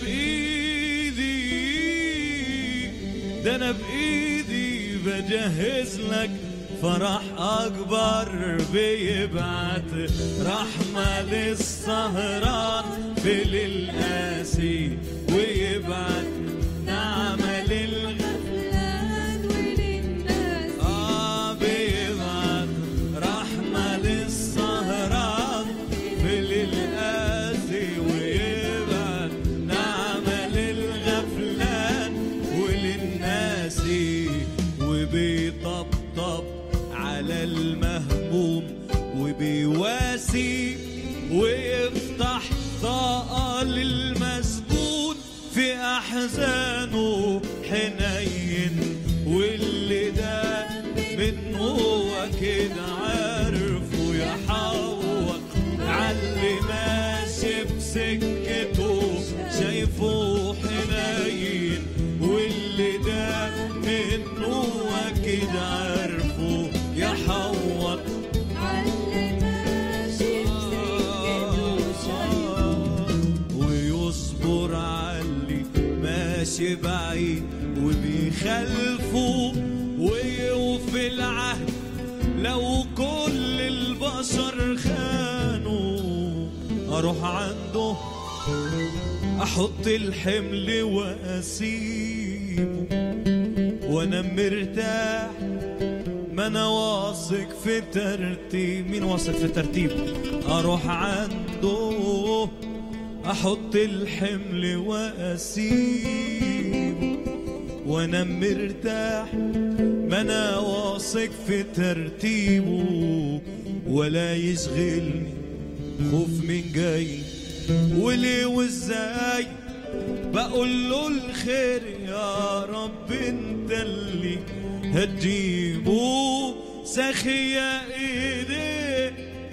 بايدي ده انا بايدي بجهز لك فرح أكبر بيبعت رحمة للسهران في للقاسي ويبعت نعمة للغفلان فلان وللناس آه بيبعت رحمة للسهران في للقاسي ويبعت نعمة للغفلان وللناسي وبيطبطب على المهموم وبيواسي ويفتح طاقة للمسجون في أحزانه حنين واللي ده منه أكيد عارفه يحوط علي ماشي بسكته شايفه حنين واللي ده منه أكيد عارفه يحوط علي ماشي بسكته شايفه ويصبر علي ماشي بعيد وبيخلفه ويوفي العهد لو كل البشر خانوا اروح عنده احط الحمل واسيبه وانا مرتاح ما انا واثق في ترتيب مين واثق في ترتيب اروح عنده احط الحمل واسيبه وانا مرتاح ما انا واثق في ترتيبه ولا يشغلني خوف من جاي وليه وازاي بقول له الخير يا رب انت اللي هتجيبه سخية ايديه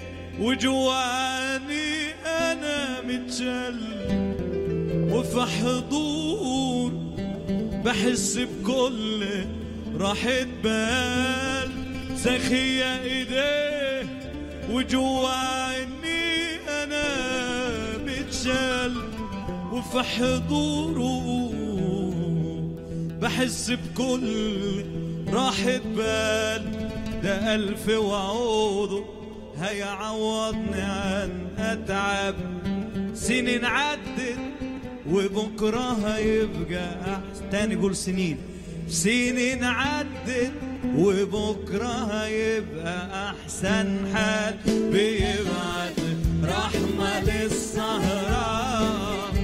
وجواني انا متشل وفي حضور بحس بكل راحة بال سخية ايديه وجواني انا متشل وفي حضوره بحس بكل راحة بال ده ألف وعوضه هيعوضني عن أتعب سنين عدت وبكرة هيبقى أحسن تاني قول سنين سنين عدت وبكرة هيبقى أحسن حال بيبعت رحمة للسهران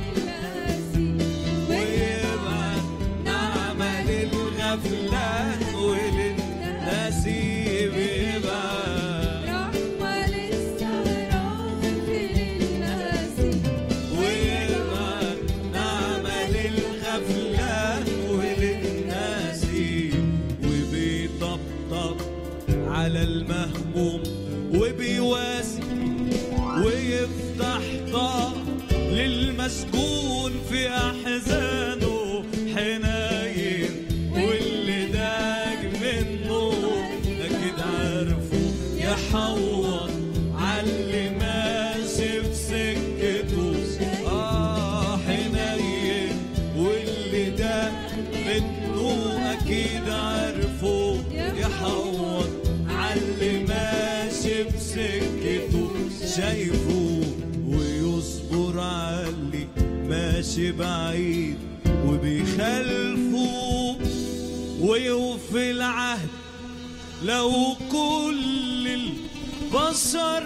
ويبعت نعمة للغفلان وللنسيب يبعت رحمة للسهران في الناس ويبعت نعمة للغفلان وللنسيب وبيطبطب على المهموم وبيواسي ويفتح طاق للمسجون في أحزانه حنين واللي داج منه أكيد عارفه يحوط علي ماشي في سكته آه حنين واللي داج منه أكيد عارفه يحوط علي ماشي بسكته شايفه ويصبر علي ماشي بعيد وبيخلفه ويوفي العهد لو كل البشر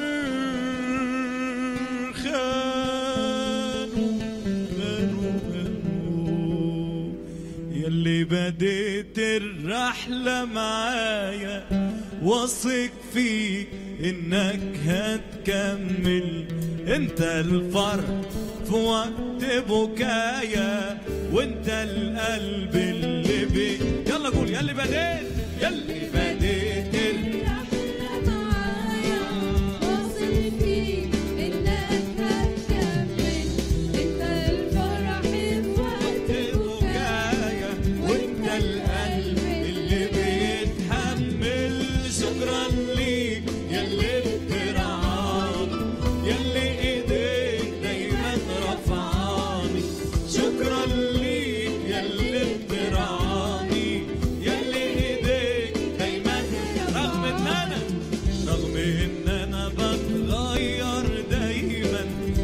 خانوا خانوا خانوا يلي بديت الرحلة معايا واثق فيك انك هتكمل انت الفرح في وقت بكايا وانت القلب اللي بي يلا قول يلي بديت يلي بديت ال- رحلة معايا واثق فيك إنك هتكمل أنت الفرح في وقت بكايا وانت القلب اللي بيتحمل شكرا ليك يلي بترعاني يلي ايديك دايما رفعاني شكرا ليك يلي بترعاني يلي ايديك دايما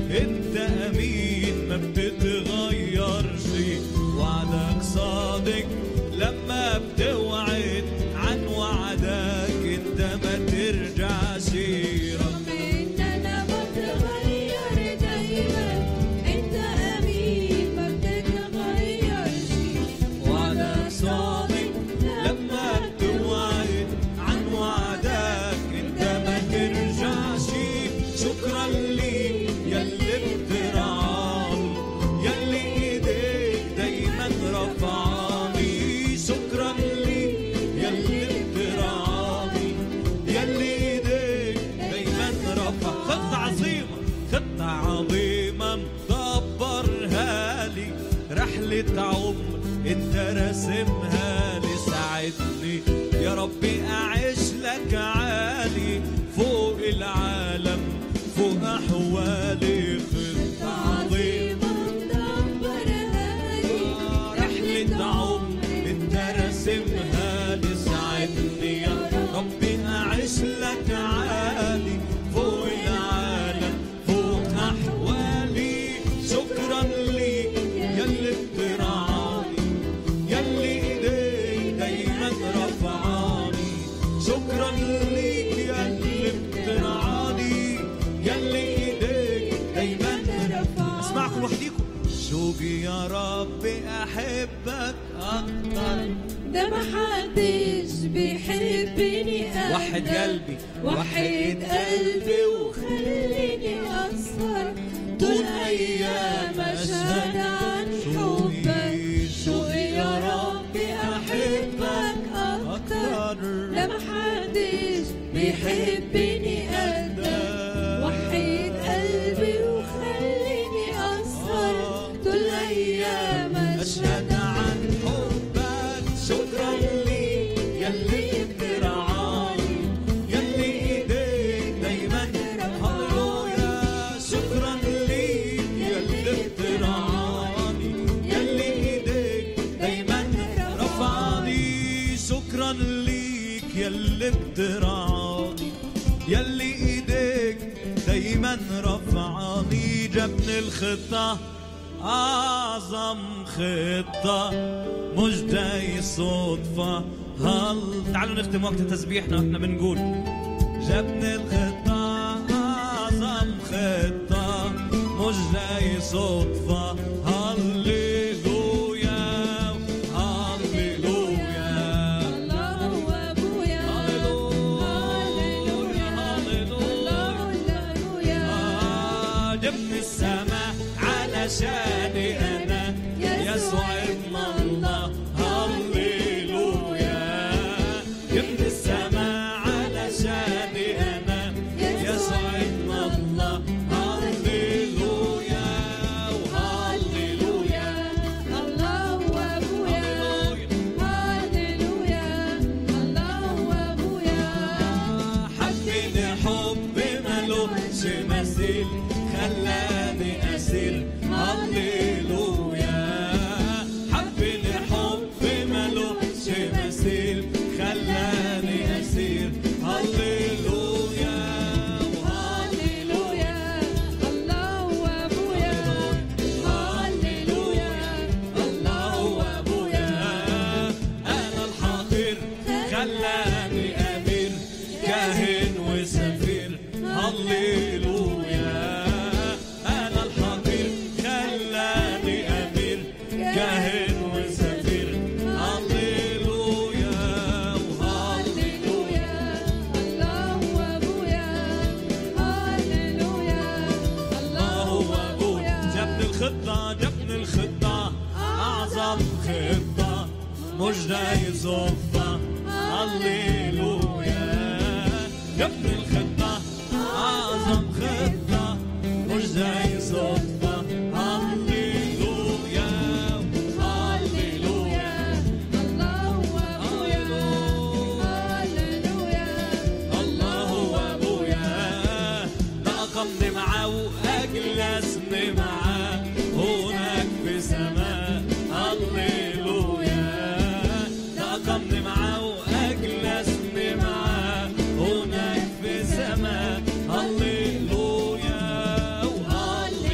انت امين ما بتتغيرش وعدك صادق لما بتوعد عن وعدك انت ما ترجعش رب انت انا بتغير دايما انت امين ما بتتغيرش وعدك صادق لما بتوعد عن وعدك انت ما ترجعش شكرا لي يلي بترعاني يلي ايديك دايما رفعاني شكرا لي يلي بترعاني يلي ايديك دايما رفع خطة عظيمة خطة عظيمة مدبرها لي رحلة عمر انت راسمها لي ساعدني يا ربي اعيش لك عالي فوق العالم فوق احوالي خطة عظيمة رحلة عمر انت راسمها لي ساعدني يا ربي اعيش لك عالي فوق العالم فوق احوالي شكرا ليك يلي بترعاني يلي ايديك دايما رفعاني شكرا ليك يلي بترعاني يلي ايديك دايما رفعاني. اسمعكم لوحديكم شوقي يا ربي احبك اكتر ده محدش بيحبني أبدا وحد قلبي، وحد قلبي وخليني أسهر طول أيام أشهد عن حبك شوقي يا ربي أحبك أكتر ده محدش بيحبني أبدا وحد قلبي وخليني أسهر طول أيام أشهد عن حبك شكرا ليك يلي بترعاني يلي ايديك دايما هللويا شكرا ليك يلي بترعاني يلي ايديك دايما رفعني شكرا ليك يلي بترعاني يلي ايديك دايما رفعاني جبني الخطه أعظم خطة مش جاي صدفة هل تعالوا نختم وقت تسبيحنا واحنا بنقول جبني الخطة أعظم خطة مش جاي صدفة هللويا هللويا الله أبويا هللويا هللويا آه، جبني السماء علشاني انا يسوع ابن الله هللويا جبني السماء علشاني انا يسوع ابن الله هللويا وهللويا الله أبويا هللويا الله أبويا حبني حب ملوش مثيل خلاني اسير هللويا حبني حب ملوش مثيل خلاني اسير هللويا هللويا الله أبويا هللويا الله ابويا انا الحاضر خلاني امير كاهن وسفير هللويا انا الحاضر خلاني امير كاهن وسفير هللويا وهللويا هللويا الله أبويا هللويا الله أبويا جبن الخطة جبن الخطة أعظم خطة مش جاي صدفة هللويا جبن الخطة أعظم خطة مش جاي صدفة هللويا هللويا الله أبويا هللويا الله أبويا ده أقمني معاه وأجلسني معاه هناك في سماء هللويا ده أقمني معاه وأجلسني معاه هناك في سماء هللويا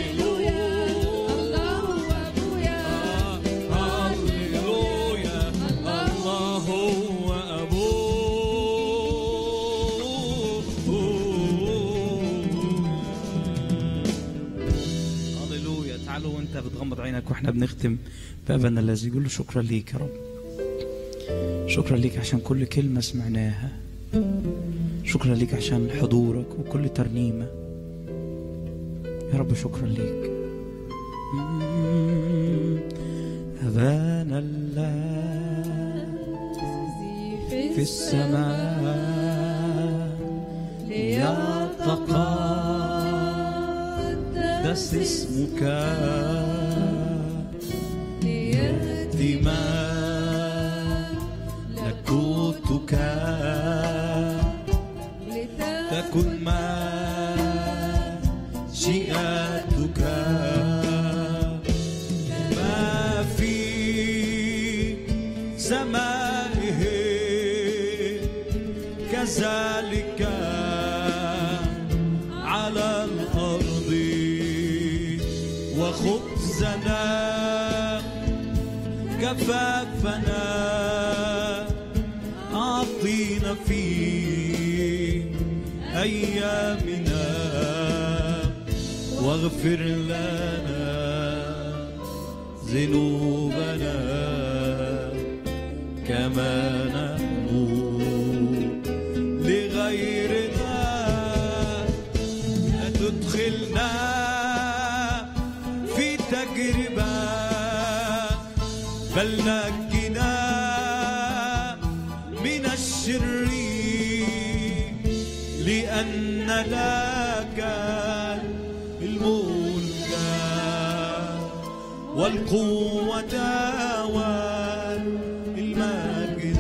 افعله وانت بتغمض عينك واحنا بنختم بابنا الذي يقول له شكرا ليك يا رب شكرا ليك عشان كل كلمة سمعناها شكرا ليك عشان حضورك وكل ترنيمة يا رب شكرا ليك أبانا الله في السماء ليتقدس اسمك يأتي ملكوتك تكن مشيئتك ما في سمائه كذلك على الأرض وخبزنا كفافنا أعطينا في أيامنا واغفر لنا ذنوبنا كما نحن لغيرنا لا تدخلنا في تجربة بل نجنا من الشر لأن لك الملك والقوة والمجد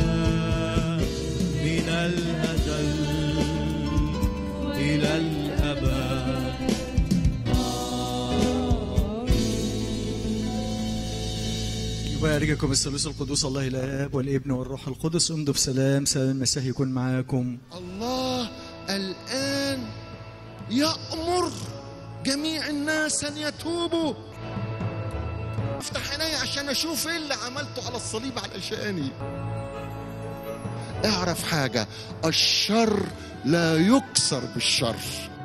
من الأزل إلى الأبد يبارككم الثالوث القدوس الله الاب والابن والروح القدس امضوا بسلام سلام المسيح يكون معاكم الله الآن يأمر جميع الناس أن يتوبوا افتح عيني عشان أشوف إيه اللي عملته على الصليب علشاني اعرف حاجة الشر لا يكسر بالشر